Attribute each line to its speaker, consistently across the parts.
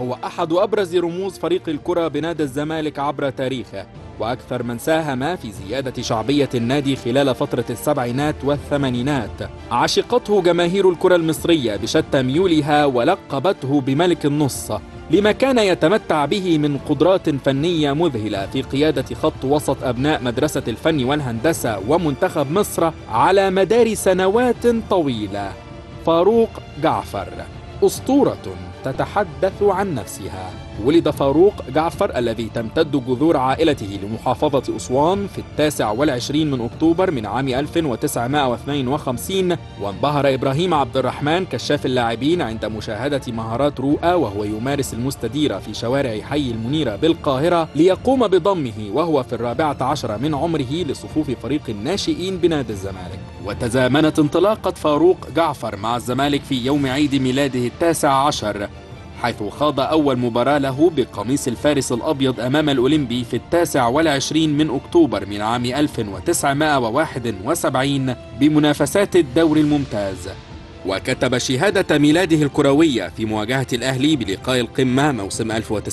Speaker 1: وهو أحد أبرز رموز فريق الكرة بنادي الزمالك عبر تاريخه وأكثر من ساهم في زيادة شعبية النادي خلال فترة السبعينات والثمانينات عشقته جماهير الكرة المصرية بشتى ميولها ولقبته بملك النص لما كان يتمتع به من قدرات فنية مذهلة في قيادة خط وسط أبناء مدرسة الفن والهندسة ومنتخب مصر على مدار سنوات طويلة فاروق جعفر أسطورة تتحدث عن نفسها ولد فاروق جعفر الذي تمتد جذور عائلته لمحافظة أسوان في التاسع والعشرين من أكتوبر من عام 1952 وانبهر إبراهيم عبد الرحمن كشاف اللاعبين عند مشاهدة مهارات رؤى وهو يمارس المستديرة في شوارع حي المنيرة بالقاهرة ليقوم بضمه وهو في الرابعة عشر من عمره لصفوف فريق الناشئين بنادي الزمالك وتزامنت انطلاقة فاروق جعفر مع الزمالك في يوم عيد ميلاده التاسع عشر حيث خاض أول مباراة له بقميص الفارس الأبيض أمام الأولمبي في التاسع والعشرين من أكتوبر من عام 1971 بمنافسات الدور الممتاز وكتب شهادة ميلاده الكروية في مواجهة الأهلي بلقاء القمة موسم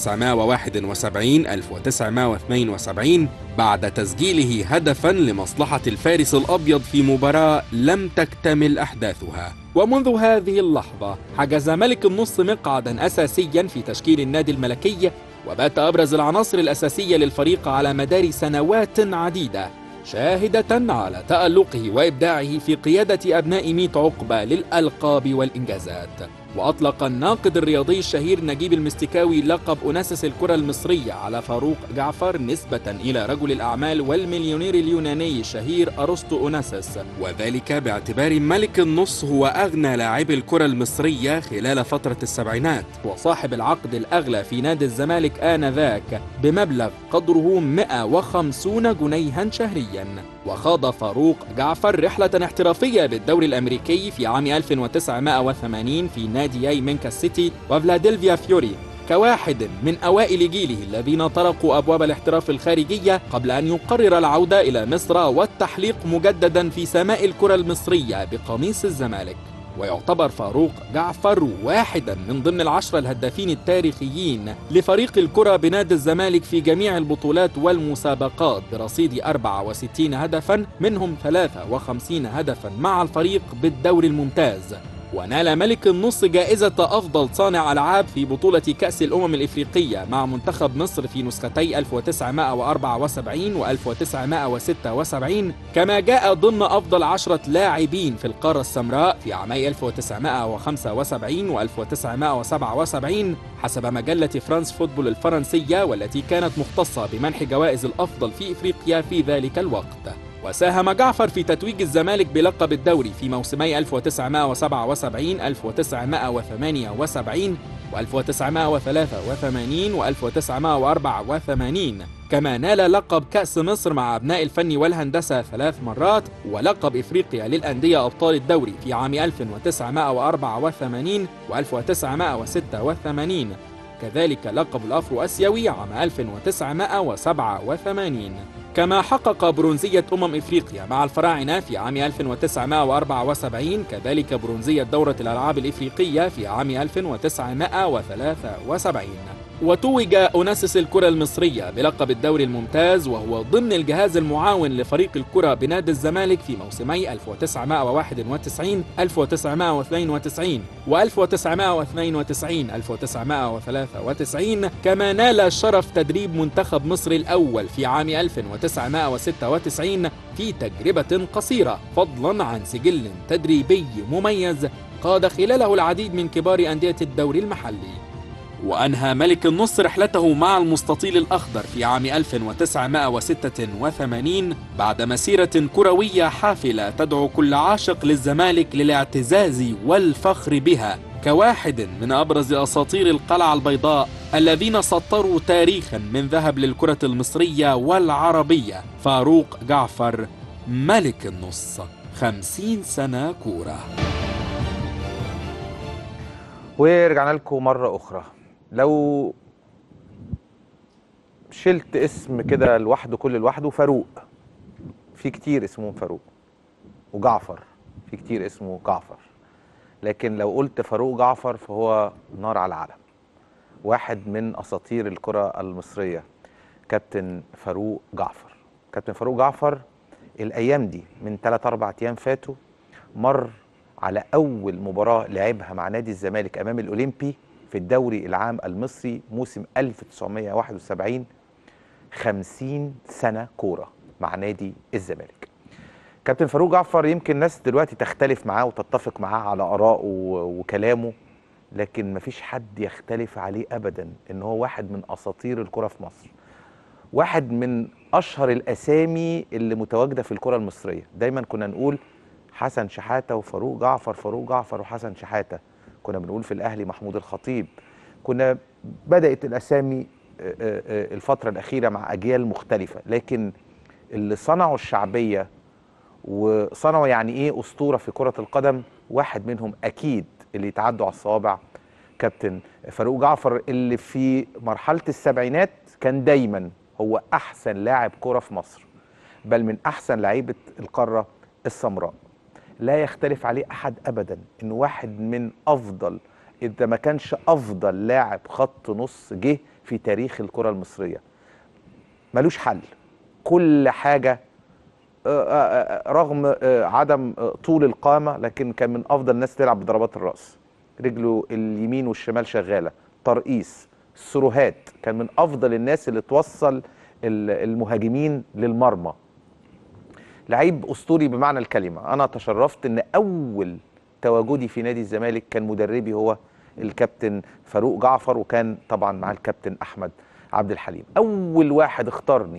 Speaker 1: 1971-1972 بعد تسجيله هدفا لمصلحة الفارس الأبيض في مباراة لم تكتمل أحداثها ومنذ هذه اللحظة حجز ملك النص مقعدا أساسيا في تشكيل النادي الملكي وبات أبرز العناصر الأساسية للفريق على مدار سنوات عديدة شاهدة على تألقه وإبداعه في قيادة أبناء ميت عقبة للألقاب والإنجازات وأطلق الناقد الرياضي الشهير نجيب المستكاوي لقب أناسس الكرة المصرية على فاروق جعفر نسبة إلى رجل الأعمال والمليونير اليوناني الشهير أرسطو أناسس وذلك باعتبار ملك النص هو أغنى لاعبي الكرة المصرية خلال فترة السبعينات وصاحب العقد الأغلى في نادي الزمالك آنذاك بمبلغ قدره 150 جنيها شهريا وخاض فاروق جعفر رحلة احترافية بالدوري الأمريكي في عام 1980 في ناديي مينكا سيتي وفلادلفيا فيوري كواحد من أوائل جيله الذين طرقوا أبواب الاحتراف الخارجية قبل أن يقرر العودة إلى مصر والتحليق مجددا في سماء الكرة المصرية بقميص الزمالك ويعتبر فاروق جعفر واحدا من ضمن العشرة الهدافين التاريخيين لفريق الكرة بنادي الزمالك في جميع البطولات والمسابقات برصيد 64 هدفا منهم 53 هدفا مع الفريق بالدوري الممتاز ونال ملك النص جائزة أفضل صانع ألعاب في بطولة كأس الأمم الإفريقية مع منتخب مصر في نسختي 1974 و 1976 كما جاء ضمن أفضل عشرة لاعبين في القارة السمراء في عامي 1975 و 1977 حسب مجلة فرانس فوتبول الفرنسية والتي كانت مختصة بمنح جوائز الأفضل في إفريقيا في ذلك الوقت وساهم جعفر في تتويج الزمالك بلقب الدوري في موسمي 1977 1978 و 1983 و 1984 كما نال لقب كأس مصر مع أبناء الفن والهندسة ثلاث مرات ولقب إفريقيا للأندية أبطال الدوري في عام 1984 و 1986 كذلك لقب الأفرو أسيوي عام 1987 كما حقق برونزية أمم إفريقيا مع الفراعنة في عام 1974 كذلك برونزية دورة الألعاب الإفريقية في عام 1973 وتوج أناسس الكرة المصرية بلقب الدوري الممتاز وهو ضمن الجهاز المعاون لفريق الكرة بنادي الزمالك في موسمي 1991 1992 و 1992 1993 كما نال شرف تدريب منتخب مصر الأول في عام 1996 في تجربة قصيرة فضلا عن سجل تدريبي مميز قاد خلاله العديد من كبار أندية الدوري المحلي وأنهى ملك النصر رحلته مع المستطيل الأخضر في عام 1986 بعد مسيرة كروية حافلة تدعو كل عاشق للزمالك للاعتزاز والفخر بها كواحد من أبرز أساطير القلعة البيضاء الذين سطروا تاريخا من ذهب للكرة المصرية والعربية فاروق جعفر ملك النص خمسين سنة كورة
Speaker 2: ورجعنا لكم مرة أخرى لو شلت اسم كده لوحده كل لوحده فاروق في كتير اسمهم فاروق وجعفر في كتير اسمه جعفر لكن لو قلت فاروق جعفر فهو نار على العلم واحد من اساطير الكره المصريه كابتن فاروق جعفر كابتن فاروق جعفر الايام دي من 3 4 ايام فاتوا مر على اول مباراه لعبها مع نادي الزمالك امام الاولمبي في الدوري العام المصري موسم 1971 50 سنه كوره مع نادي الزمالك كابتن فاروق جعفر يمكن ناس دلوقتي تختلف معاه وتتفق معاه على ارائه و- وكلامه لكن مفيش حد يختلف عليه ابدا ان هو واحد من اساطير الكره في مصر واحد من اشهر الاسامي اللي متواجده في الكره المصريه دايما كنا نقول حسن شحاته وفاروق جعفر فاروق جعفر وحسن شحاته كنا بنقول في الاهلي محمود الخطيب كنا بدات الاسامي آه، آه، آه، الفتره الاخيره مع اجيال مختلفه لكن اللي صنعوا الشعبيه وصنعوا يعني ايه اسطوره في كره القدم واحد منهم اكيد اللي يتعدوا على الصوابع كابتن فاروق جعفر اللي في مرحله السبعينات كان دايما هو احسن لاعب كره في مصر بل من احسن لعيبه القاره السمراء لا يختلف عليه احد ابدا انه واحد من افضل اذا ما كانش افضل لاعب خط نص جه في تاريخ الكره المصريه ملوش حل كل حاجه آه، آه، آه، رغم آه، عدم آه، طول القامه لكن كان من افضل الناس تلعب بضربات الراس رجله اليمين والشمال شغاله ترقيص سروهات كان من افضل الناس اللي توصل ال- المهاجمين للمرمى لعيب اسطوري بمعنى الكلمه انا تشرفت ان اول تواجدي في نادي الزمالك كان مدربي هو الكابتن فاروق جعفر وكان طبعا مع الكابتن احمد عبد الحليم اول واحد اختارني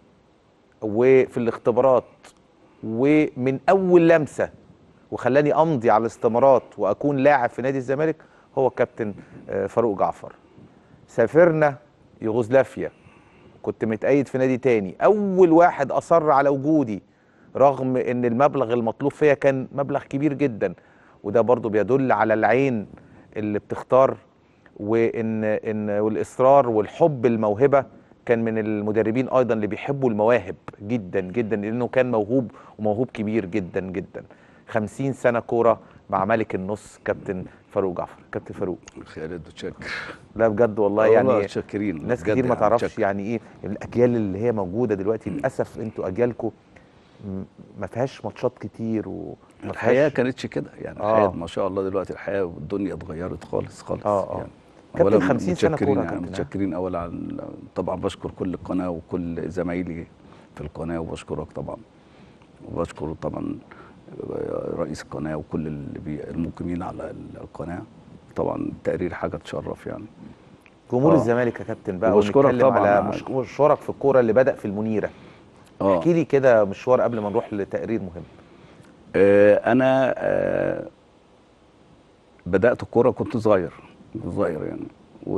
Speaker 2: وفي الاختبارات ومن اول لمسه وخلاني امضي على الاستمارات واكون لاعب في نادي الزمالك هو الكابتن آه، فاروق جعفر سافرنا يوغوسلافيا كنت متأيد في نادي تاني اول واحد اصر على وجودي رغم ان المبلغ المطلوب فيا كان مبلغ كبير جدا وده برضو بيدل على العين اللي بتختار وان ان والاصرار والحب الموهبه كان من المدربين ايضا اللي بيحبوا المواهب جدا جدا لانه كان موهوب وموهوب كبير جدا جدا 50 سنه كوره مع ملك النص كابتن فاروق جعفر كابتن فاروق
Speaker 3: خالد متشكر
Speaker 2: لا بجد والله
Speaker 3: والله
Speaker 2: يعني
Speaker 3: متشكرين
Speaker 2: ناس
Speaker 3: بجد
Speaker 2: كتير ما
Speaker 3: يعني
Speaker 2: تعرفش
Speaker 3: متشكر.
Speaker 2: يعني ايه الاجيال اللي هي موجوده دلوقتي للاسف انتوا اجيالكم م- ما فيهاش ماتشات كتير وما
Speaker 3: الحياه
Speaker 2: فيهاش
Speaker 3: كانتش كده يعني
Speaker 2: آه.
Speaker 3: الحياه ما شاء الله دلوقتي الحياه والدنيا اتغيرت خالص خالص
Speaker 2: آه، آه.
Speaker 3: يعني
Speaker 2: كابتن
Speaker 3: أولاً
Speaker 2: 50 سنة
Speaker 3: متشكرين
Speaker 2: كورة
Speaker 3: يعني
Speaker 2: كابتن، ها؟
Speaker 3: متشكرين اولا عن طبعا بشكر كل القناه وكل زمايلي في القناه وبشكرك طبعا وبشكر طبعا رئيس القناه وكل اللي بي المقيمين على القناه طبعا التقرير حاجه تشرف يعني
Speaker 2: جمهور
Speaker 3: آه.
Speaker 2: الزمالك يا كابتن بقى
Speaker 3: وبشكرك
Speaker 2: ونتكلم
Speaker 3: طبعاً
Speaker 2: على
Speaker 3: على-
Speaker 2: مش- مشوارك في الكوره اللي بدا في المنيره
Speaker 3: اه
Speaker 2: احكي لي كده مشوار قبل ما نروح لتقرير مهم
Speaker 3: آه، انا آه، بدات الكوره كنت صغير كنت صغير يعني و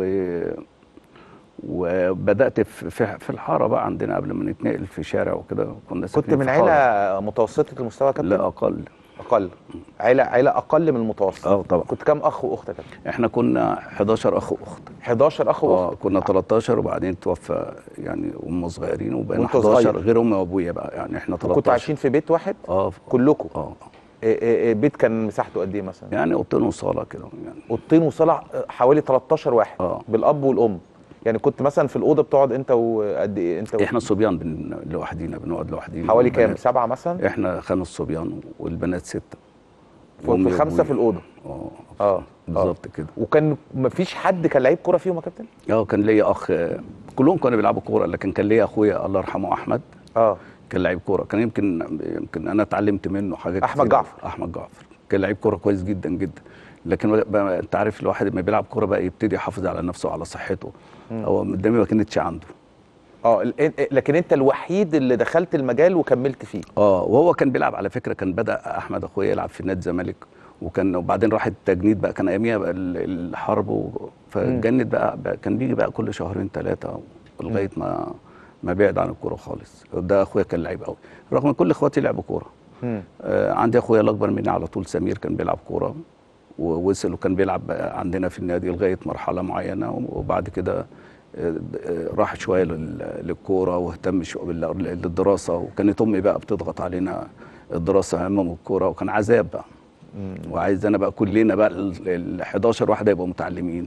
Speaker 3: وبدات في في في الحاره بقى عندنا قبل ما نتنقل في شارع وكده كنا
Speaker 2: كنت
Speaker 3: ساكنين
Speaker 2: من
Speaker 3: في حارة.
Speaker 2: عيله متوسطه المستوى يا كابتن
Speaker 3: لا اقل
Speaker 2: اقل عيله عيله اقل من المتوسط
Speaker 3: اه طبعا
Speaker 2: كنت كام اخ واخت يا كابتن
Speaker 3: احنا كنا 11 اخ واخت
Speaker 2: 11 اخ
Speaker 3: اه
Speaker 2: واخت
Speaker 3: كنا 13 وبعدين توفى يعني هم صغيرين وبقينا
Speaker 2: وانت
Speaker 3: 11
Speaker 2: صغير.
Speaker 3: غير امي وابويا بقى يعني احنا 13
Speaker 2: كنتوا عايشين في بيت واحد
Speaker 3: اه
Speaker 2: كلكم
Speaker 3: اه
Speaker 2: إيه إيه إيه بيت كان مساحته قد ايه مثلا
Speaker 3: يعني اوضتين وصاله كده يعني
Speaker 2: اوضتين وصاله حوالي 13 واحد
Speaker 3: اه
Speaker 2: بالاب والام يعني كنت مثلا في الاوضه بتقعد انت وقد ايه انت و...
Speaker 3: احنا الصبيان بن... لوحدينا بنقعد لوحدينا
Speaker 2: حوالي كام
Speaker 3: والبنات-
Speaker 2: سبعه مثلا
Speaker 3: احنا خمس صبيان والبنات سته
Speaker 2: في
Speaker 3: وأمي
Speaker 2: في خمسه
Speaker 3: وأبويا.
Speaker 2: في الاوضه
Speaker 3: اه
Speaker 2: اه
Speaker 3: بالظبط كده
Speaker 2: وكان مفيش حد كان لعيب كوره فيهم يا كابتن
Speaker 3: اه كان ليا اخ كلهم كانوا بيلعبوا كوره لكن كان ليا اخويا الله يرحمه احمد
Speaker 2: اه
Speaker 3: كان لعيب كوره كان يمكن يمكن انا اتعلمت منه حاجات
Speaker 2: أحمد
Speaker 3: كتير.
Speaker 2: جعفر.
Speaker 3: احمد جعفر كان لعيب كوره كويس جدا جدا لكن بقى انت عارف الواحد لما بيلعب كوره بقى يبتدي يحافظ على نفسه وعلى صحته هو قدامي ما كانتش عنده
Speaker 2: اه ال- إن- لكن انت الوحيد اللي دخلت المجال وكملت فيه
Speaker 3: اه وهو كان بيلعب على فكره كان بدا احمد اخويا يلعب في نادي الزمالك وكان وبعدين راح التجنيد بقى كان اياميها بقى ال- الحرب و- فالجند بقى, بقى كان بيجي بقى كل شهرين ثلاثه لغايه ما ما بعد عن الكوره خالص ده اخويا كان لعيب قوي رغم ان كل اخواتي لعبوا كوره
Speaker 2: مم.
Speaker 3: آه عندي اخويا الاكبر مني على طول سمير كان بيلعب كوره ووصل وكان بيلعب بقى عندنا في النادي لغايه مرحله معينه وبعد كده آه، آه، راح شويه لل- للكوره واهتم شويه بال- للدراسه وكانت امي بقى بتضغط علينا الدراسه اهم من الكوره وكان عذاب بقى وعايز انا بقى كلنا بقى ال 11 واحد يبقوا متعلمين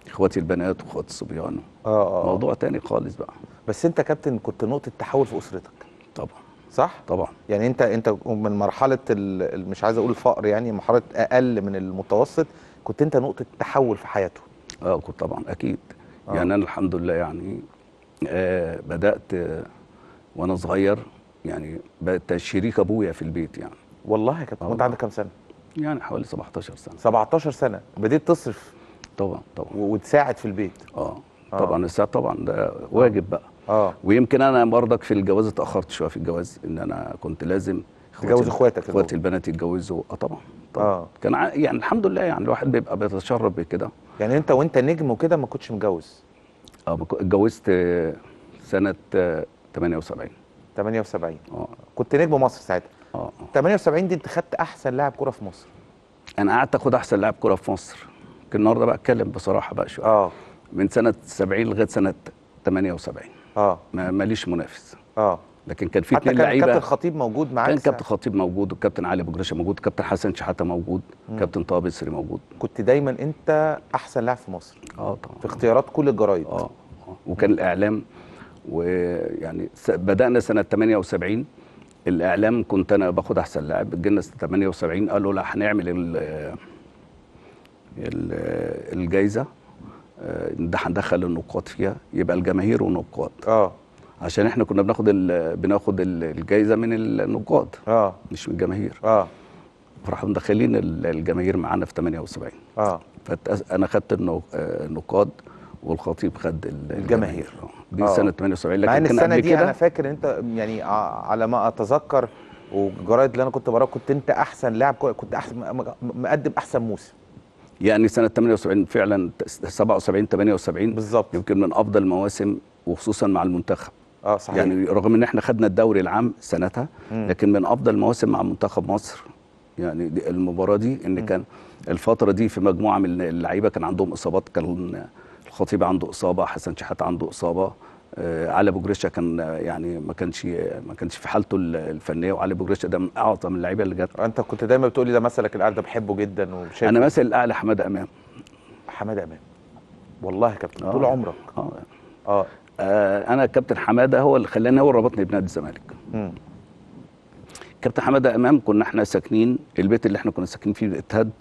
Speaker 3: اخواتي البنات واخواتي الصبيان
Speaker 2: اه اه
Speaker 3: موضوع تاني خالص بقى
Speaker 2: بس انت كابتن كنت نقطه تحول في اسرتك
Speaker 3: طبعا
Speaker 2: صح
Speaker 3: طبعا
Speaker 2: يعني انت انت من مرحله ال- ال- مش عايز اقول الفقر يعني مرحله اقل من المتوسط كنت انت نقطه تحول في حياته
Speaker 3: اه كنت طبعا اكيد
Speaker 2: آه.
Speaker 3: يعني انا الحمد لله يعني آه بدات آه وانا صغير يعني بقت شريك ابويا في البيت يعني
Speaker 2: والله يا كابتن
Speaker 3: آه
Speaker 2: وانت
Speaker 3: والله.
Speaker 2: عندك كام سنه
Speaker 3: يعني حوالي 17 سنه
Speaker 2: 17 سنه بديت تصرف
Speaker 3: طبعا طبعا
Speaker 2: و- وتساعد في البيت
Speaker 3: اه
Speaker 2: آه.
Speaker 3: طبعا الساعه طبعا ده واجب بقى
Speaker 2: اه
Speaker 3: ويمكن انا برضك في الجواز اتاخرت شويه في الجواز ان انا كنت لازم
Speaker 2: تجوز اخواتك
Speaker 3: اخواتي
Speaker 2: الأول.
Speaker 3: البنات يتجوزوا اه طبعا طبعا
Speaker 2: آه.
Speaker 3: كان ع- يعني الحمد لله يعني الواحد بيبقى بيتشرف بكده
Speaker 2: يعني انت وانت نجم وكده ما كنتش متجوز
Speaker 3: اه بك- اتجوزت آه، سنه آه، 78
Speaker 2: 78
Speaker 3: اه
Speaker 2: كنت نجم مصر ساعتها
Speaker 3: اه آه.
Speaker 2: 78 دي انت خدت احسن لاعب كره في مصر
Speaker 3: انا قعدت اخد احسن لاعب كره في مصر كان النهارده بقى اتكلم بصراحه بقى شويه
Speaker 2: اه
Speaker 3: من سنه 70 لغايه سنه 78
Speaker 2: اه
Speaker 3: ما ماليش منافس
Speaker 2: اه
Speaker 3: لكن كان في
Speaker 2: حتى
Speaker 3: اثنين
Speaker 2: كان
Speaker 3: لعيبه
Speaker 2: كابتن خطيب موجود معاك
Speaker 3: كان
Speaker 2: ساعة.
Speaker 3: كابتن خطيب موجود والكابتن علي ابو جريشه موجود كابتن حسن شحاته موجود كابتن طه بسري موجود
Speaker 2: كنت دايما انت احسن لاعب في مصر
Speaker 3: اه طبعا
Speaker 2: في اختيارات كل الجرايد
Speaker 3: اه آه. وكان الاعلام ويعني س- بدانا سنه 78 الاعلام كنت انا باخد احسن لاعب جينا سنه 78 قالوا لا هنعمل ال ال- الجايزه آه، ده هندخل النقاط فيها يبقى الجماهير والنقاط
Speaker 2: اه
Speaker 3: عشان احنا كنا بناخد ال- بناخد ال- الجايزه من النقاط
Speaker 2: اه
Speaker 3: مش من الجماهير
Speaker 2: اه
Speaker 3: فراحوا مدخلين ال- الجماهير معانا في 78
Speaker 2: اه
Speaker 3: فانا خدت النو- آه، النقاد والخطيب خد ال-
Speaker 2: الجماهير.
Speaker 3: آه. دي
Speaker 2: آه.
Speaker 3: سنه 78
Speaker 2: مع ان
Speaker 3: لكن كان
Speaker 2: السنه
Speaker 3: قبل
Speaker 2: دي انا
Speaker 3: كده
Speaker 2: فاكر ان انت يعني ع- على ما اتذكر والجرايد اللي انا كنت بقراها كنت انت احسن لاعب كرة- كنت احسن م- م- مقدم احسن موسم
Speaker 3: يعني سنه 78 فعلا 77 78
Speaker 2: بالظبط
Speaker 3: يمكن من افضل المواسم وخصوصا مع المنتخب
Speaker 2: اه صحيح
Speaker 3: يعني رغم ان احنا خدنا الدوري العام سنتها
Speaker 2: مم.
Speaker 3: لكن من افضل المواسم مع منتخب مصر يعني دي المباراه دي ان كان الفتره دي في مجموعه من اللعيبه كان عندهم اصابات كان الخطيب عنده اصابه حسن شحاته عنده اصابه آه علي ابو جريشه كان آه، يعني ما كانش ما كانش في حالته ال- الفنيه وعلي ابو جريشه ده من اعظم اللعيبه اللي جت
Speaker 2: انت كنت دايما بتقول لي ده مثلك الاعلى ده بحبه جدا وشايف
Speaker 3: انا مثل الاعلى حماده امام
Speaker 2: حماده امام والله يا كابتن
Speaker 3: آه.
Speaker 2: طول عمرك
Speaker 3: اه
Speaker 2: اه
Speaker 3: آه، انا كابتن حماده هو اللي خلاني هو اللي ربطني بنادي الزمالك
Speaker 2: مم.
Speaker 3: كابتن حماده امام كنا احنا ساكنين البيت اللي احنا كنا ساكنين فيه اتهد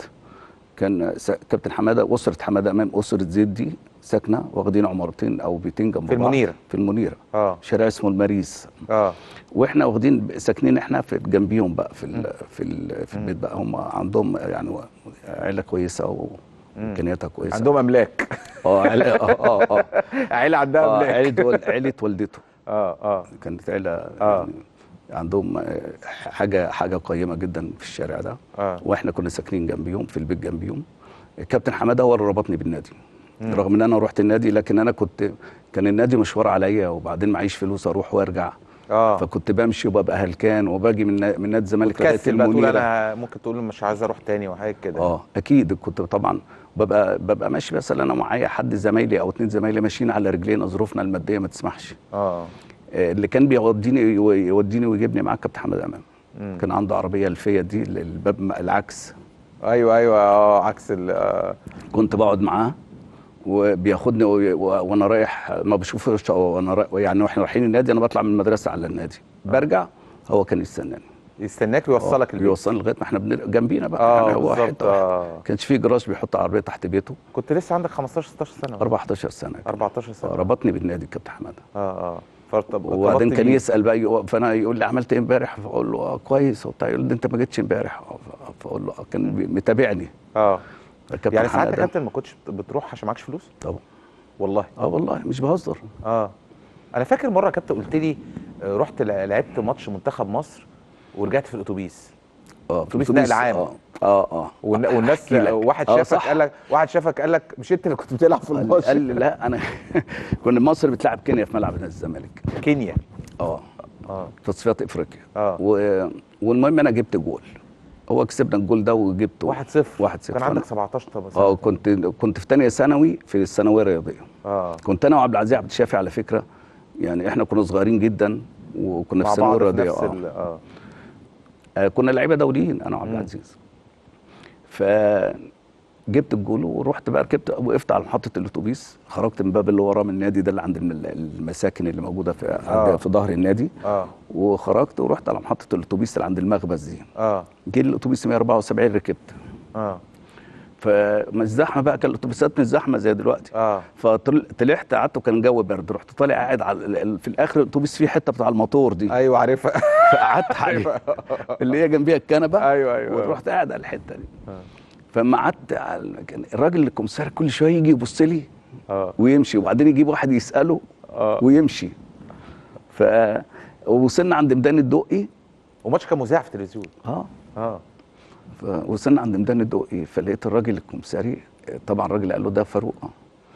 Speaker 3: كان س- كابتن حماده اسره حماده امام اسره زيد دي ساكنه واخدين عمارتين او بيتين جنب
Speaker 2: في
Speaker 3: بعض.
Speaker 2: المنيرة.
Speaker 3: في المنيره
Speaker 2: اه
Speaker 3: شارع اسمه المريس
Speaker 2: اه
Speaker 3: واحنا واخدين ساكنين احنا في جنبيهم بقى في ال في ال في البيت بقى هم عندهم يعني عيله كويسه وامكانياتها كويسه
Speaker 2: عندهم املاك
Speaker 3: اه عيله اه اه اه,
Speaker 2: عيله عندها
Speaker 3: آه
Speaker 2: املاك
Speaker 3: عيله وال- عيله والدته
Speaker 2: اه اه
Speaker 3: كانت عيله
Speaker 2: آه.
Speaker 3: يعني عندهم آه، حاجه حاجه قيمه جدا في الشارع ده
Speaker 2: اه
Speaker 3: واحنا كنا ساكنين جنبيهم في البيت جنبيهم كابتن حماده هو اللي ربطني بالنادي رغم ان انا رحت النادي لكن انا كنت كان النادي مشوار عليا وبعدين معيش فلوس اروح وارجع
Speaker 2: اه
Speaker 3: فكنت بمشي وببقى هلكان وباجي من نا- من نادي الزمالك لغايه
Speaker 2: تكسل بقى تقول
Speaker 3: المنيره
Speaker 2: انا ممكن تقول مش عايز اروح تاني وحاجات كده
Speaker 3: اه اكيد كنت طبعا ببقى ببقى ماشي مثلا انا معايا حد زمايلي او اتنين زمايلي ماشيين على رجلينا ظروفنا الماديه ما تسمحش
Speaker 2: اه
Speaker 3: آه، اللي كان بيوديني يوديني ويجيبني معاه كابتن حماد امام
Speaker 2: مم.
Speaker 3: كان عنده عربيه الفيه دي الباب م- العكس
Speaker 2: ايوه ايوه اه عكس ال آه.
Speaker 3: كنت بقعد معاه وبياخدني و- و- وانا رايح ما بشوفش وانا رايح يعني واحنا رايحين النادي انا بطلع من المدرسه على النادي برجع هو كان يستناني
Speaker 2: يستناك يوصلك البيت
Speaker 3: بيوصلني لغايه ما احنا بنر... جنبينا بقى
Speaker 2: اه
Speaker 3: يعني هو
Speaker 2: بالظبط
Speaker 3: حته
Speaker 2: اه
Speaker 3: كانش في جراج بيحط عربيه تحت بيته
Speaker 2: كنت لسه عندك 15 16 سنه
Speaker 3: 14 سنه كده.
Speaker 2: 14 سنه
Speaker 3: آه، ربطني بالنادي كابتن حماده
Speaker 2: اه اه فرطب
Speaker 3: وبعدين كان يسال بقى يقف- فانا يقول لي عملت ايه امبارح فاقول له اه كويس وبتاع يقول لي انت ما جيتش امبارح آه، ف- فاقول له آه، كان بي- متابعني
Speaker 2: اه
Speaker 3: كابتن
Speaker 2: يعني ساعات يا
Speaker 3: حماده
Speaker 2: كابتن ما كنتش بت- بتروح عشان معكش فلوس
Speaker 3: طبعا
Speaker 2: والله
Speaker 3: اه والله مش بهزر
Speaker 2: اه انا فاكر مره يا كابتن قلت لي آه، رحت لع- لعبت ماتش منتخب مصر ورجعت في الاتوبيس
Speaker 3: اه
Speaker 2: أتوبيس نقل عام.
Speaker 3: اه اه اه
Speaker 2: والن- والناس
Speaker 3: أحكي لك.
Speaker 2: واحد
Speaker 3: آه،
Speaker 2: شافك
Speaker 3: صح.
Speaker 2: قال لك واحد شافك قال لك مش انت اللي كنت بتلعب في
Speaker 3: قال
Speaker 2: الماتش
Speaker 3: قال لي لا انا كنا مصر بتلعب كينيا في ملعب نادي الزمالك
Speaker 2: كينيا
Speaker 3: اه
Speaker 2: اه
Speaker 3: تصفيات افريقيا
Speaker 2: اه
Speaker 3: و... والمهم انا جبت جول هو كسبنا الجول ده وجبته
Speaker 2: 1 0
Speaker 3: واحد صفر.
Speaker 2: كان عندك 17 طب
Speaker 3: اه كنت كنت في ثانيه ثانوي في الثانويه الرياضيه
Speaker 2: اه
Speaker 3: كنت انا وعبد العزيز عبد الشافي على فكره يعني احنا كنا صغيرين جدا وكنا في
Speaker 2: مع
Speaker 3: الثانويه
Speaker 2: بعض في
Speaker 3: الرياضيه
Speaker 2: نفس
Speaker 3: اه
Speaker 2: ال- اه
Speaker 3: آه، كنا لعيبه دوليين انا وعبد
Speaker 2: مم.
Speaker 3: العزيز ف جبت الجول ورحت بقى ركبت وقفت على محطه الاتوبيس خرجت من باب اللي وراه من النادي ده اللي عند الم- المساكن اللي موجوده في
Speaker 2: آه.
Speaker 3: في ظهر النادي
Speaker 2: اه
Speaker 3: وخرجت ورحت على محطه الاتوبيس اللي عند المخبز دي
Speaker 2: اه
Speaker 3: جه الاتوبيس 174 ركبت
Speaker 2: اه
Speaker 3: فمش زحمه بقى كان الاتوبيسات مش زحمه زي دلوقتي
Speaker 2: اه
Speaker 3: فطلعت قعدت وكان الجو برد رحت طالع قاعد على ال- ال- في الاخر الاتوبيس فيه حته بتاع الموتور دي
Speaker 2: ايوه عارفها
Speaker 3: فقعدت عليه اللي هي جنبيها الكنبه
Speaker 2: أيوة، أيوة.
Speaker 3: ورحت قاعد على الحته دي فما قعدت على كان الراجل الكمساري كل شويه يجي يبص لي
Speaker 2: اه
Speaker 3: ويمشي وبعدين يجيب واحد يساله
Speaker 2: اه
Speaker 3: ويمشي ف ووصلنا عند ميدان الدقي
Speaker 2: وماتش كان مذاع في التلفزيون
Speaker 3: اه
Speaker 2: اه
Speaker 3: فوصلنا عند ميدان الدقي فلقيت الراجل الكمساري طبعا الراجل قال له ده فاروق اه